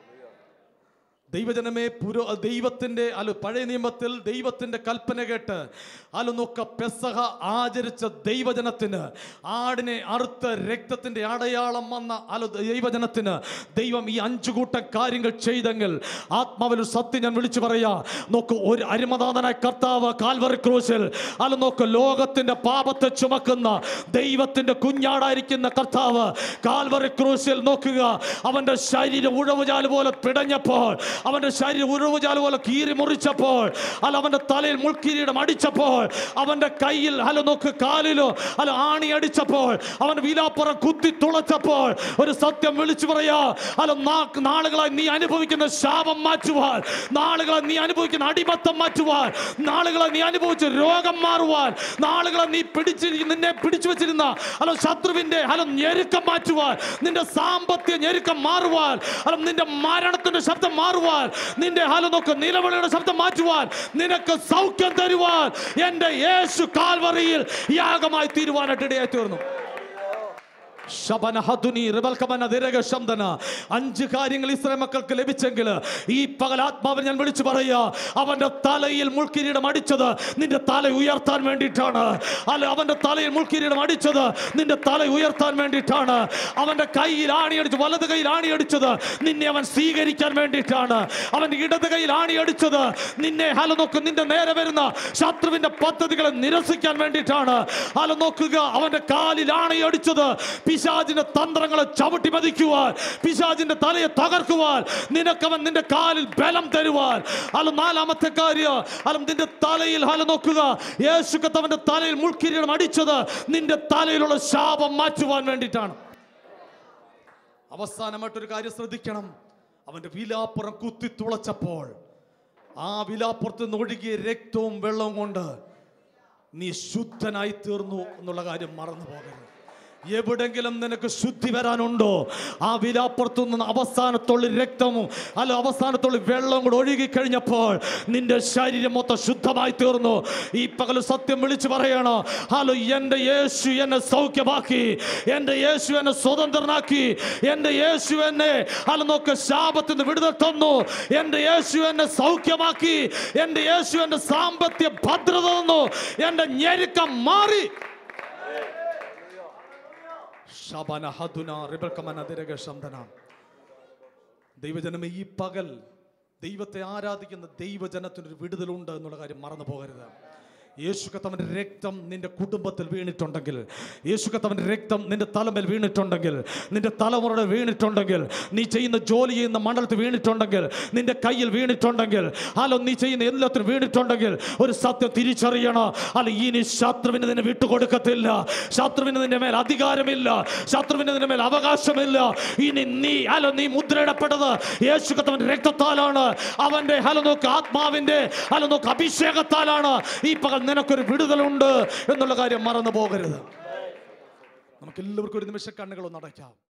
ദൈവജനമേ പുരോ ദൈവത്തിൻ്റെ അല്ല പഴയ നിയമത്തിൽ ദൈവത്തിൻ്റെ കൽപ്പന കേട്ട് അല്ല നോക്ക പെസഹ ആചരിച്ച ദൈവജനത്തിന് ആടിനെ അറുത്ത് രക്തത്തിൻ്റെ അടയാളം വന്ന അല്ല ദൈവജനത്തിന് ദൈവം ഈ അഞ്ചു കൂട്ടം കാര്യങ്ങൾ ചെയ്തെങ്കിൽ ആത്മാവിൽ ഒരു സത്യം ഞാൻ വിളിച്ചു പറയാ നോക്ക് ഒരു അരിമനാഥനായ കർത്താവ് കാൽവറി ക്രൂശിൽ അല്ല നോക്ക് ലോകത്തിൻ്റെ പാപത്തെ ചുമക്കുന്ന ദൈവത്തിൻ്റെ കുഞ്ഞാടായിരിക്കുന്ന കർത്താവ് കാൽവറി ക്രൂശിൽ നോക്കുക അവൻ്റെ ശരീരം ഉഴവുചാല് പോലെ പിടഞ്ഞപ്പോൾ അവന്റെ ശരീരം ഉരുവുചാല് പോലെ കീറി മുറിച്ചപ്പോൾ അല്ല അവന്റെ തലയിൽ മുൾക്കിരീടം അടിച്ചപ്പോൾ അവന്റെ കയ്യിൽ അല്ല നോക്ക് കാലിലോ അല്ല ആണി അടിച്ചപ്പോൾ അവൻ വിലാപ്പുറം കുത്തി തുളച്ചപ്പോൾ ഒരു സത്യം വിളിച്ചു പറയാ അല്ല നാ- നാളുകളായി നീ അനുഭവിക്കുന്ന ശാപം മാറ്റുവാൻ നാളുകളായി നീ അനുഭവിക്കുന്ന അടിമത്തം മാറ്റുവാൻ നാളുകളായി നീ അനുഭവിച്ച രോഗം മാറുവാൻ നാളുകളെ നീ പിടിച്ചിരിക്കുന്ന നിന്നെ പിടിച്ചു വെച്ചിരുന്ന അല്ല ശത്രുവിന്റെ അല്ല ഞെരുക്കം മാറ്റുവാൻ നിന്റെ സാമ്പത്തിക ഞെരുക്കം മാറുവാൻ അല്ല നിന്റെ മരണത്തിന്റെ ശബ്ദം മാറുവാൻ നിന്റെ ഹല നോക്ക് നിലവിളിയുടെ ശബ്ദം മാറ്റുവാൻ നിനക്ക് സൗഖ്യം തരുവാൻ എന്റെ യേശു കാൽവറിയിൽ യാഗമായി തീരുവാനായിട്ട് ഇടയായി തീർന്നു ശബന ഹദുനി റിബൽക്കമന ദിരക ശബ്ദന അഞ്ച് കാര്യങ്ങൾ ഇസ്രായേൽ മക്കൾക്ക് ലഭിച്ചെങ്കിൽ ഈ പകൽ ആത്മാവിൽ ഞാൻ വിളിച്ചു പറയുക അവന്റെ തലയിൽ മുൾക്കിരീടം അടിച്ചത് നിന്റെ തല ഉയർത്താൻ വേണ്ടിയിട്ടാണ് അല്ല അവന്റെ തലയിൽ മുൾക്കിരീടം അടിച്ചത് നിന്റെ തല ഉയർത്താൻ വേണ്ടിയിട്ടാണ് അവന്റെ കയ്യിൽ ആണിയടിച്ച് വലത് കയ്യിൽ ആണിയടിച്ചത് നിന്നെ അവൻ സ്വീകരിക്കാൻ വേണ്ടിയിട്ടാണ് അവന്റെ ഇടത് കയ്യിൽ ആണിയടിച്ചത് നിന്നെ ഹല നോക്ക് നിന്റെ നേരെ വരുന്ന ശത്രുവിന്റെ പദ്ധതികളെ നിരസിക്കാൻ വേണ്ടിയിട്ടാണ് ഹല നോക്കുക അവന്റെ കാലിൽ ആണിയടിച്ചത് പിശാചിന്റെ തന്ത്രങ്ങളെ ചവിട്ടി മതിക്കുവാൻ പിശാചിന്റെ തലയെ തകർക്കുവാൻ നിനക്കവൻ നിന്റെ കാലിൽ ബലം തരുവാൻ അല്ല നാലാമത്തെ കാര്യം അല്ല നിന്റെ തലയിൽ ഹല നോക്കുക യേശു കത്തവന്റെ തലയിൽ മുൾക്കിരീടം അടിച്ചത് നിന്റെ തലയിലുള്ള ശാപം മാറ്റുവാൻ വേണ്ടിയിട്ടാണ് അവസാനമായിട്ടൊരു കാര്യം ശ്രദ്ധിക്കണം അവന്റെ വിലാപ്പുറം കുത്തി തുളച്ചപ്പോൾ ആ വിലാപ്പുറത്ത് നിന്ന് ഒഴുകിയ രക്തവും വെള്ളവും കൊണ്ട് നീ ശുദ്ധനായി തീർന്നു എന്നുള്ള കാര്യം മറന്നു പോകരുത് എവിടെങ്കിലും നിനക്ക് ശുദ്ധി വരാനുണ്ടോ ആ വിലാപ്പുറത്തു നിന്ന് അവസാനത്തുള്ള രക്തവും അല്ല അവസാനത്തുള്ള വെള്ളം കൂടെ ഒഴുകി കഴിഞ്ഞപ്പോൾ നിന്റെ ശരീരം മൊത്തം ശുദ്ധമായി തീർന്നു ഈ പകൽ സത്യം വിളിച്ചു പറയണോ ഹലോ എൻ്റെ യേശു എന്നെ സൗഖ്യമാക്കി എൻ്റെ യേശു എന്നെ സ്വതന്ത്രനാക്കി എൻ്റെ യേശു എന്നെ അല്ല നോക്ക് ശാപത്തിൽ നിന്ന് വിടുതൽ തന്നു എൻ്റെ യേശു എന്നെ സൗഖ്യമാക്കി എൻ്റെ യേശു എന്നെ സാമ്പത്തിക ഭദ്രത തന്നു എൻ്റെ ഞെരുക്കം മാറി ശബന ഹദുന റിബൽക്കമന ദിരക ശബ്ദന ദൈവജനമേ ഈ പകൽ ദൈവത്തെ ആരാധിക്കുന്ന ദൈവജനത്തിനൊരു വിടുതലുണ്ട് എന്നുള്ള കാര്യം മറന്നു പോകരുത് യേശു കത്തവൻ്റെ രക്തം നിന്റെ കുടുംബത്തിൽ വീണിട്ടുണ്ടെങ്കിൽ യേശു കത്തവൻ്റെ രക്തം നിന്റെ തലമേൽ വീണിട്ടുണ്ടെങ്കിൽ നിന്റെ തലമുറയുടെ വീണിട്ടുണ്ടെങ്കിൽ നീ ചെയ്യുന്ന ജോലി ചെയ്യുന്ന മണ്ഡലത്തിൽ വീണിട്ടുണ്ടെങ്കിൽ നിന്റെ കയ്യിൽ വീണിട്ടുണ്ടെങ്കിൽ അല്ല നീ ചെയ്യുന്ന എല്ലാത്തിനും വീണിട്ടുണ്ടെങ്കിൽ ഒരു സത്യം തിരിച്ചറിയണം അല്ല ഇനി ശത്രുവിന് നിന്നെ വിട്ടുകൊടുക്കത്തില്ല ശത്രുവിന് നിന്റെ മേൽ അധികാരമില്ല ശത്രുവിന് നിന്റെ മേൽ അവകാശമില്ല ഇനി നീ അല്ല നീ മുദ്രയിടപ്പെട്ടത് യേശു കത്തവന്റെ രക്തത്താലാണ് അവന്റെ ഹല നോക്ക് ആത്മാവിന്റെ ഹല നോക്ക് അഭിഷേകത്താലാണ് ഈ പകൽ നിനക്കൊരു വിടുതലുണ്ട് എന്നുള്ള കാര്യം മറന്നു പോകരുത് നമുക്ക് എല്ലാവർക്കും ഒരു നിമിഷം കണ്ണുകളൊന്ന് അടയ്ക്കാം